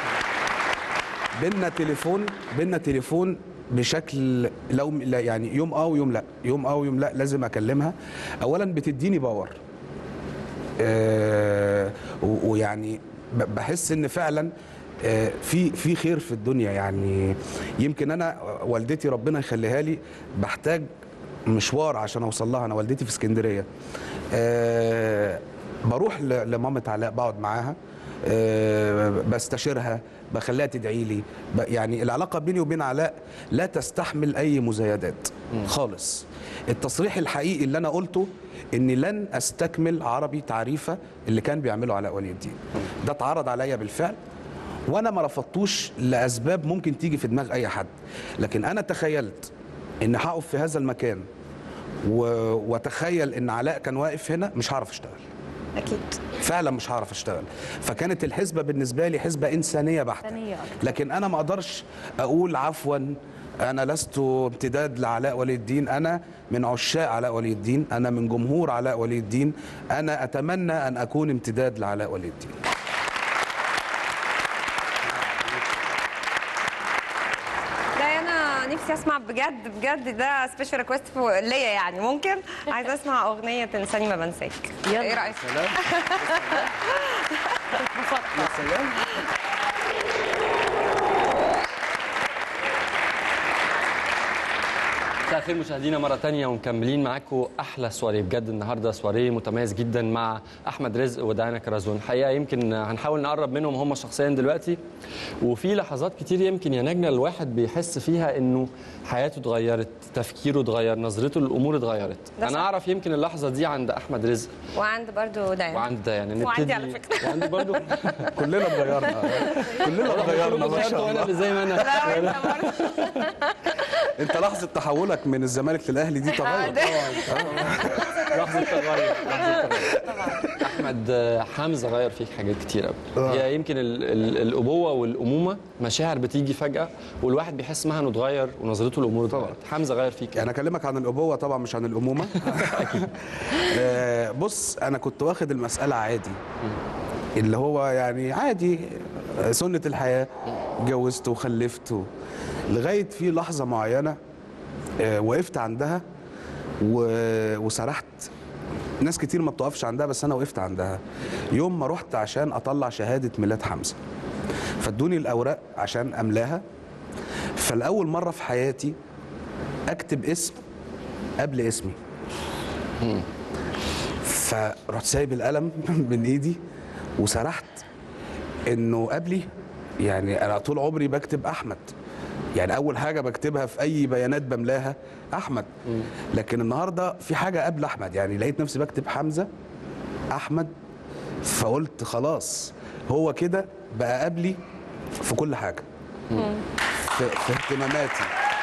بينا تليفون بينا تليفون بشكل لو لا يعني يوم اه ويوم لا يوم اه ويوم لا لازم اكلمها اولا بتديني باور آه، و- ويعني ب- بحس ان فعلا آه، في في خير في الدنيا يعني يمكن انا والدتي ربنا يخليها لي بحتاج مشوار عشان اوصل لها انا والدتي في اسكندريه آه، بروح ل- لمامة علاء بقعد معاها آه، بستشيرها بخليها تدعي لي ب- يعني العلاقه بيني وبين علاء لا تستحمل اي مزايدات خالص التصريح الحقيقي اللي انا قلته اني لن استكمل عربي تعريفه اللي كان بيعمله علاء ولي الدين ده اتعرض عليا بالفعل وانا ما رفضتوش لاسباب ممكن تيجي في دماغ اي حد لكن انا تخيلت ان هقف في هذا المكان و... واتخيل ان علاء كان واقف هنا مش هعرف اشتغل اكيد فعلا مش هعرف اشتغل فكانت الحسبه بالنسبه لي حسبه انسانيه بحته إنسانية أكتر. لكن انا ما اقدرش اقول عفوا انا لست امتداد لعلاء ولي الدين انا من عشاق علاء ولي الدين انا من جمهور علاء ولي الدين انا اتمنى ان اكون امتداد لعلاء ولي الدين ده انا نفسي اسمع بجد بجد ده سبيشال ريكوست ليا يعني ممكن عايزه اسمع اغنيه تنساني ما بنساك يلا. ايه رايك مساء الخير مشاهدينا مرة تانية ومكملين معاكم أحلى سواري بجد النهاردة سواري متميز جدا مع أحمد رزق وديانا كرزون الحقيقة يمكن هنحاول نقرب منهم هم شخصيا دلوقتي وفي لحظات كتير يمكن يا نجنة الواحد بيحس فيها إنه حياته اتغيرت تفكيره اتغير نظرته للأمور اتغيرت ده أنا صح. أعرف يمكن اللحظة دي عند أحمد رزق وعند برضو دايما وعند ديانا وعندي نبتدي على فكرة. وعندي برضو كلنا اتغيرنا كلنا اتغيرنا ما شاء وأنا الله اللي زي ما أنا لا وانت برضو انت لحظه تحولك من الزمالك للاهلي دي آه، تغير ده- لحظة تغير لحظة تغير أحمد حمزة غير فيك حاجات كتير قوي هي يمكن ال ال الأبوة والأمومة مشاعر بتيجي فجأة والواحد بيحس معاها إنه اتغير ونظرته للأمور اتغيرت حمزة غير فيك يعني اكلمك عن الابوه طبعا مش عن الامومه آه، بص انا كنت واخد المساله عادي اللي هو يعني عادي آه، سنه الحياه اتجوزت وخلفت و- لغايه في لحظه معينه آه، وقفت عندها و- وسرحت ناس كتير ما بتقفش عندها بس انا وقفت عندها يوم ما رحت عشان اطلع شهاده ميلاد حمزه فادوني الاوراق عشان املاها فالاول مره في حياتي اكتب اسم قبل اسمي فرحت سايب القلم من ايدي وسرحت انه قبلي يعني انا طول عمري بكتب احمد يعني اول حاجه بكتبها في اي بيانات بملاها احمد لكن النهارده في حاجه قبل احمد يعني لقيت نفسي بكتب حمزه احمد فقلت خلاص هو كده بقى قبلي في كل حاجه في, في اهتماماتي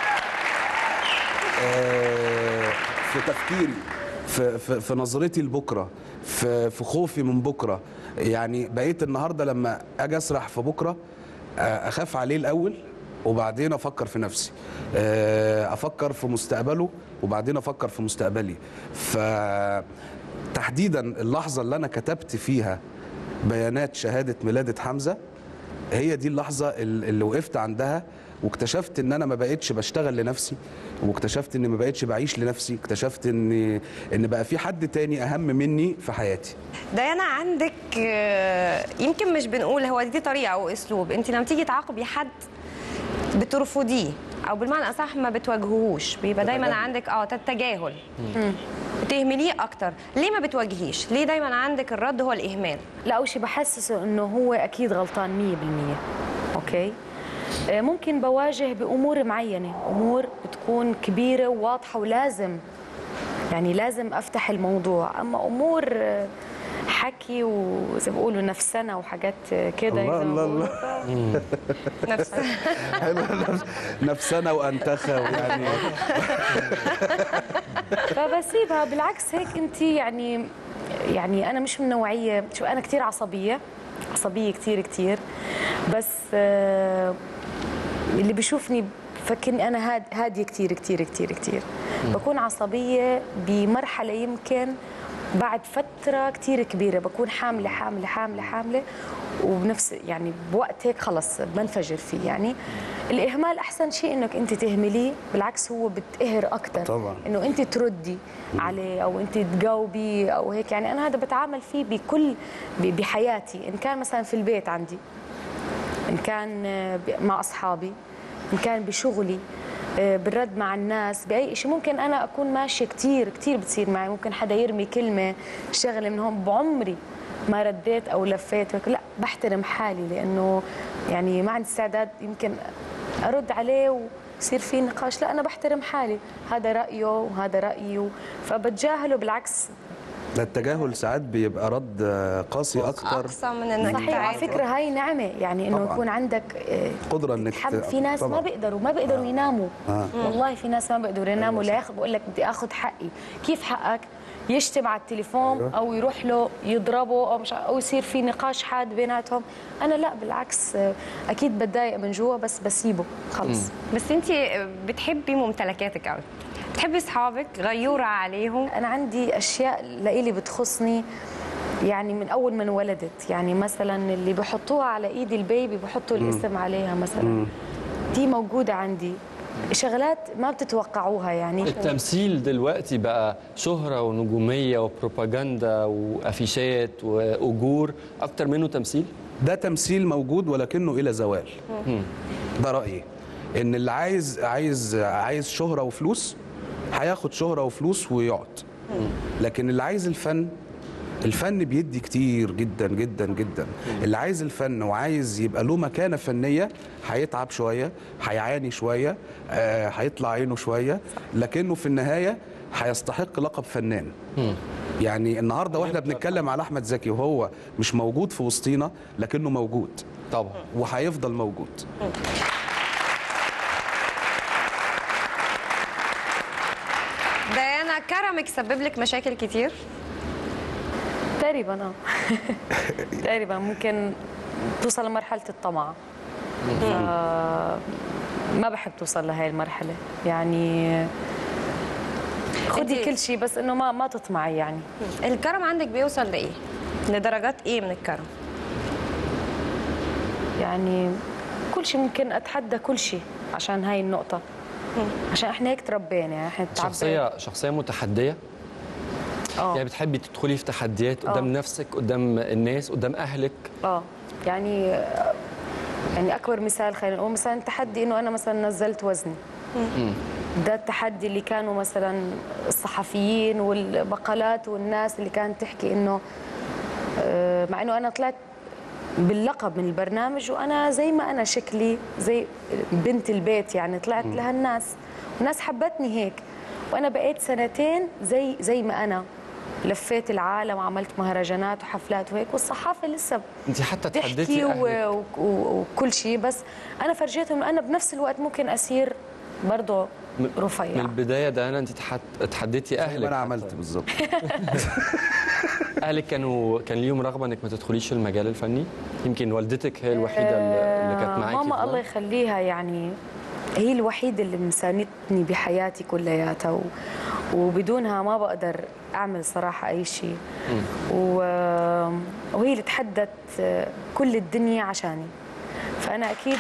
آه، في تفكيري في, في, في نظرتي لبكره في, في خوفي من بكره يعني بقيت النهارده لما اجي اسرح في بكره آه، اخاف عليه الاول وبعدين افكر في نفسي آه، افكر في مستقبله وبعدين افكر في مستقبلي فتحديدا اللحظه اللي انا كتبت فيها بيانات شهاده ميلاده حمزه هي دي اللحظة ال- اللي وقفت عندها واكتشفت ان انا ما بقتش بشتغل لنفسي واكتشفت اني ما بقتش بعيش لنفسي اكتشفت ان ان بقى في حد تاني اهم مني في حياتي ديانا عندك آه، يمكن مش بنقول هو دي طريقه او اسلوب انت لما تيجي تعاقبي حد بترفضيه او بالمعنى اصح ما بتواجهوش بيبقى دايما تتجاهل. عندك اه التجاهل بتهمليه اكتر ليه ما بتواجهيش ليه دايما عندك الرد هو الاهمال لا أول شيء بحسسه انه هو اكيد غلطان 100% اوكي آه، ممكن بواجه بامور معينه امور بتكون كبيره وواضحه ولازم يعني لازم افتح الموضوع اما امور آه، حكي وزي ما بيقولوا نفسنا وحاجات آه، كده الله زي ما الله بيقولوا. نفس نفسنا وانتخى ويعني فبسيبها بالعكس هيك انت يعني يعني انا مش من نوعيه شو انا كثير عصبيه عصبيه كثير كثير بس آه، اللي بيشوفني بفكرني انا هاد هاديه كثير كثير كثير كثير بكون عصبيه بمرحله يمكن بعد فتره كثير كبيره بكون حامله حامله حامله حامله وبنفس يعني بوقت هيك خلص بنفجر فيه يعني الاهمال احسن شيء انك انت تهمليه بالعكس هو بتقهر اكثر طبعاً. انه انت تردي عليه او انت تجاوبي او هيك يعني انا هذا بتعامل فيه بكل ب- بحياتي ان كان مثلا في البيت عندي ان كان آه، ب- مع اصحابي ان كان بشغلي آه، بالرد مع الناس باي شيء ممكن انا اكون ماشيه كثير كثير بتصير معي ممكن حدا يرمي كلمه شغله من هون بعمري ما رديت او لفيت هيك لا بحترم حالي لانه يعني ما عندي استعداد يمكن ارد عليه ويصير في نقاش لا انا بحترم حالي هذا رايه وهذا رايي فبتجاهله بالعكس ده التجاهل ساعات بيبقى رد آه، قاسي اكتر اقصى من انك صحيح على تعاتب. فكره هاي نعمه يعني انه طبعاً. يكون عندك آه، قدرة إنك تتحمل. ت- في ناس ما طبعاً. بيقدروا ما بيقدروا يناموا آه. والله في ناس ما بيقدروا يناموا لا ياخذ بقول لك بدي اخذ حقي كيف حقك يشتم على التليفون أيوة. او يروح له يضربه او مش ع- او يصير في نقاش حاد بيناتهم انا لا بالعكس آه، اكيد بتضايق من جوا بس بسيبه خلص بس انت بتحبي ممتلكاتك قوي بتحبي اصحابك غيوره عليهم انا عندي اشياء لإلي بتخصني يعني من اول ما انولدت يعني مثلا اللي بحطوها على ايدي البيبي بحطوا الاسم عليها مثلا دي موجوده عندي شغلات ما بتتوقعوها يعني التمثيل دلوقتي بقى شهرة ونجومية وبروباجندا وافيشات واجور اكتر منه تمثيل ده تمثيل موجود ولكنه الى زوال ده رايي ان اللي عايز عايز عايز شهره وفلوس هياخد شهره وفلوس ويقعد لكن اللي عايز الفن الفن بيدي كتير جدا جدا جدا اللي عايز الفن وعايز يبقى له مكانه فنيه هيتعب شويه هيعاني شويه آه، هيطلع عينه شويه لكنه في النهايه هيستحق لقب فنان يعني النهارده واحنا بنتكلم على احمد زكي وهو مش موجود في وسطينا لكنه موجود طبعا وهيفضل موجود ديانا كرمك سبب لك مشاكل كتير تقريبا اه تقريبا ممكن توصل لمرحله الطمع ف ما بحب توصل لهي المرحله يعني خدي أنتي- كل شيء بس انه ما ما تطمعي يعني الكرم عندك بيوصل لايه لدرجات ايه من الكرم يعني كل شيء ممكن اتحدى كل شيء عشان هاي النقطه عشان احنا هيك تربينا يعني احنا تعبنا شخصية شخصية متحدية اه يعني بتحبي تدخلي في تحديات قدام آه. نفسك قدام الناس قدام اهلك اه يعني يعني اكبر مثال خلينا نقول مثلا تحدي انه انا مثلا نزلت وزني ده التحدي اللي كانوا مثلا الصحفيين والمقالات والناس اللي كانت تحكي انه آه، مع انه انا طلعت باللقب من البرنامج وانا زي ما انا شكلي زي بنت البيت يعني طلعت لهالناس والناس حبتني هيك وانا بقيت سنتين زي زي ما انا لفيت العالم وعملت مهرجانات وحفلات وهيك والصحافه لسه انت حتى تحكي تحديتي و... اهلك و... و... وكل شيء بس انا فرجيتهم انه انا بنفس الوقت ممكن اسير برضه من رفيع البداية ده انا انت تحد... تحديتي زي اهلك ما انا حتى. عملت بالظبط اهلك كانوا كان ليهم رغبة انك ما تدخليش المجال الفني يمكن والدتك هي الوحيدة اللي اللي كانت معاكي ماما في ده. الله يخليها يعني هي الوحيدة اللي مساندتني بحياتي كلياتها و... وبدونها ما بقدر أعمل صراحة أي شيء و... وهي اللي تحدت كل الدنيا عشاني فأنا أكيد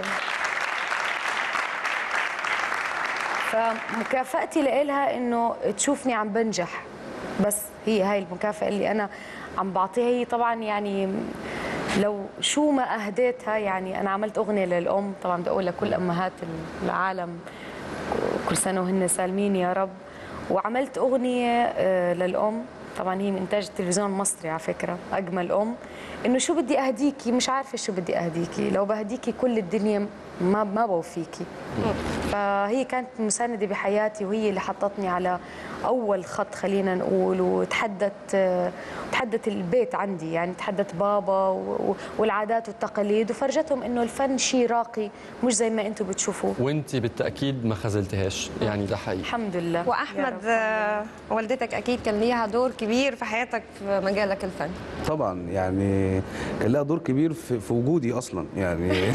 فمكافأتي لإلها إنه تشوفني عم بنجح بس هي هاي المكافأة اللي أنا عم بعطيها هي طبعا يعني لو شو ما أهديتها يعني أنا عملت أغنية للأم طبعا بدي أقول لكل أمهات العالم كل سنة وهن سالمين يا رب وعملت أغنية آه، للأم طبعا هي من إنتاج التلفزيون المصري على فكرة أجمل أم إنه شو بدي أهديكي مش عارفة شو بدي أهديكي لو بهديكي كل الدنيا ما ما بوفيكي فهي كانت مساندة بحياتي وهي اللي حطتني على أول خط خلينا نقول وتحدت آه، تحدت البيت عندي يعني تحدت بابا و- و- والعادات والتقاليد وفرجتهم إنه الفن شيء راقي مش زي ما أنتم بتشوفوه وانت بالتاكيد ما خذلتهاش يعني ده حقيقي الحمد لله يا واحمد رب. آه، والدتك اكيد كان ليها دور كبير في حياتك في مجالك الفني طبعا يعني كان لها دور كبير في, في وجودي اصلا يعني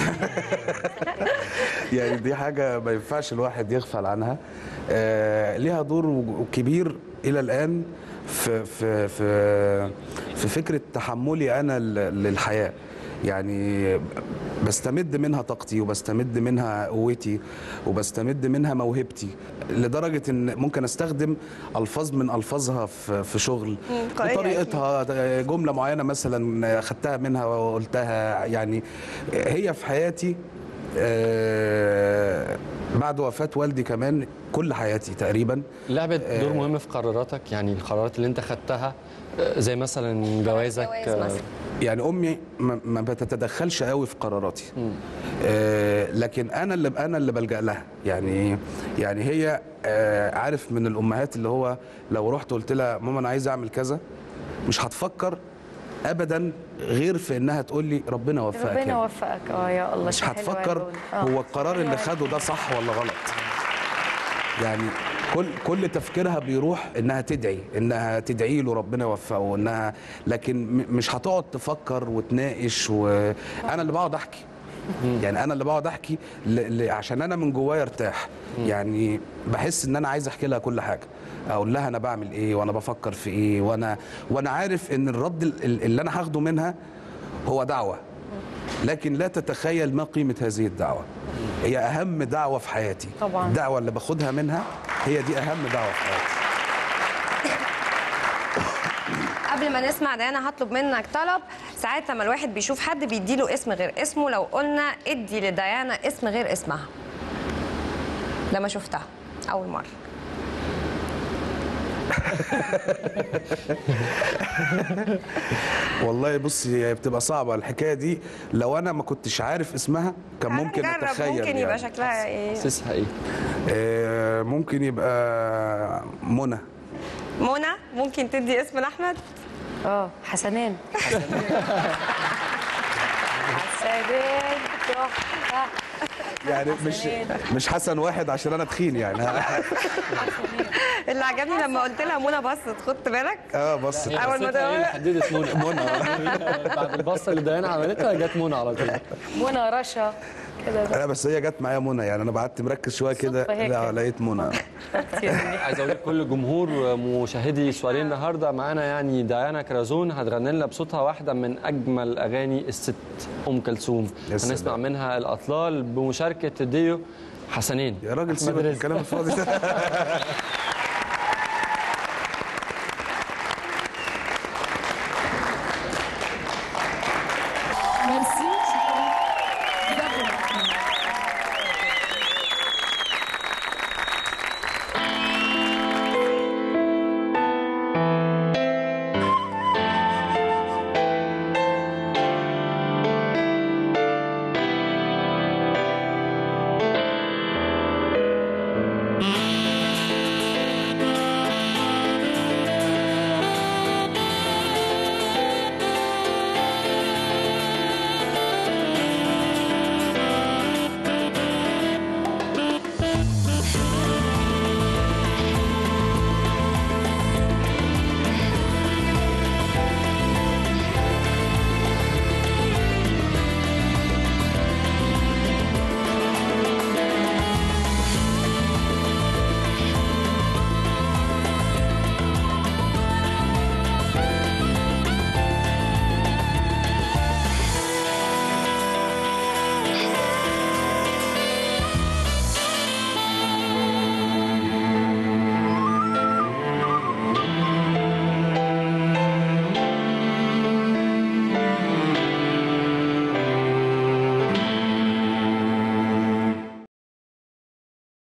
يعني دي حاجه ما ينفعش الواحد يغفل عنها آه ليها دور وج- كبير الى الان في في في في فكره تحملي انا ل- للحياه يعني بستمد منها طاقتي وبستمد منها قوتي وبستمد منها موهبتي لدرجه ان ممكن استخدم الفاظ من الفاظها في في شغل قوية بطريقتها جمله معينه مثلا خدتها منها وقلتها يعني هي في حياتي آه، بعد وفاه والدي كمان كل حياتي تقريبا لعبت دور مهم في قراراتك يعني القرارات اللي انت خدتها آه، زي مثلا جوازك جواز آه، مثلا. يعني امي ما ما بتتدخلش قوي في قراراتي آه لكن انا اللي انا اللي بلجا لها يعني يعني هي آه عارف من الامهات اللي هو لو رحت قلت لها ماما انا عايز اعمل كذا مش هتفكر ابدا غير في انها تقول لي ربنا وفقك ربنا يعني. وفقك اه يا الله مش شو حلوة هتفكر هالقول. آه. هو القرار اللي خده ده صح ولا غلط يعني كل كل تفكيرها بيروح انها تدعي انها تدعي له ربنا يوفقه انها لكن م- مش هتقعد تفكر وتناقش وانا اللي بقعد احكي يعني انا اللي بقعد احكي ل... ل... عشان انا من جوايا ارتاح يعني بحس ان انا عايز احكي لها كل حاجه اقول لها انا بعمل ايه وانا بفكر في ايه وانا وانا عارف ان الرد ال- اللي انا هاخده منها هو دعوه لكن لا تتخيل ما قيمة هذه الدعوة هي أهم دعوة في حياتي طبعاً. الدعوة اللي باخدها منها هي دي أهم دعوة في حياتي قبل ما نسمع ديانا هطلب منك طلب ساعات لما الواحد بيشوف حد بيديله اسم غير اسمه لو قلنا ادي لديانا اسم غير اسمها لما شفتها اول مره والله بصي هي بتبقى صعبة الحكاية دي لو أنا ما كنتش عارف اسمها كان ممكن هنجرب، أتخيل ممكن يبقى يعني. شكلها ايه حاسسها ايه آه، ممكن يبقى منى منى ممكن تدي اسم لاحمد اه حسنين حسنين تحفة يعني مش مش حسن واحد عشان أنا تخين يعني اللي عجبني لما قلت لها منى بصت خدت بالك اه بص هي أول ما بصتها هي اللي دور- حددت منى منى بعد البصه اللي ديانا عملتها جت منى على طول منى رشا كده بقى. لا بس هي جت معايا منى يعني أنا قعدت مركز شوية كده صدفة هيك. لا لقيت منى عايز اقول لكل جمهور مشاهدي سؤالين النهارده معانا يعني ديانا كرازون هتغني لنا بصوتها واحده من اجمل اغاني الست ام كلثوم يا سلام. هنسمع منها الاطلال بمشاركه ديو حسنين يا راجل أحمد سيبك من رزق. الكلام الفاضي ده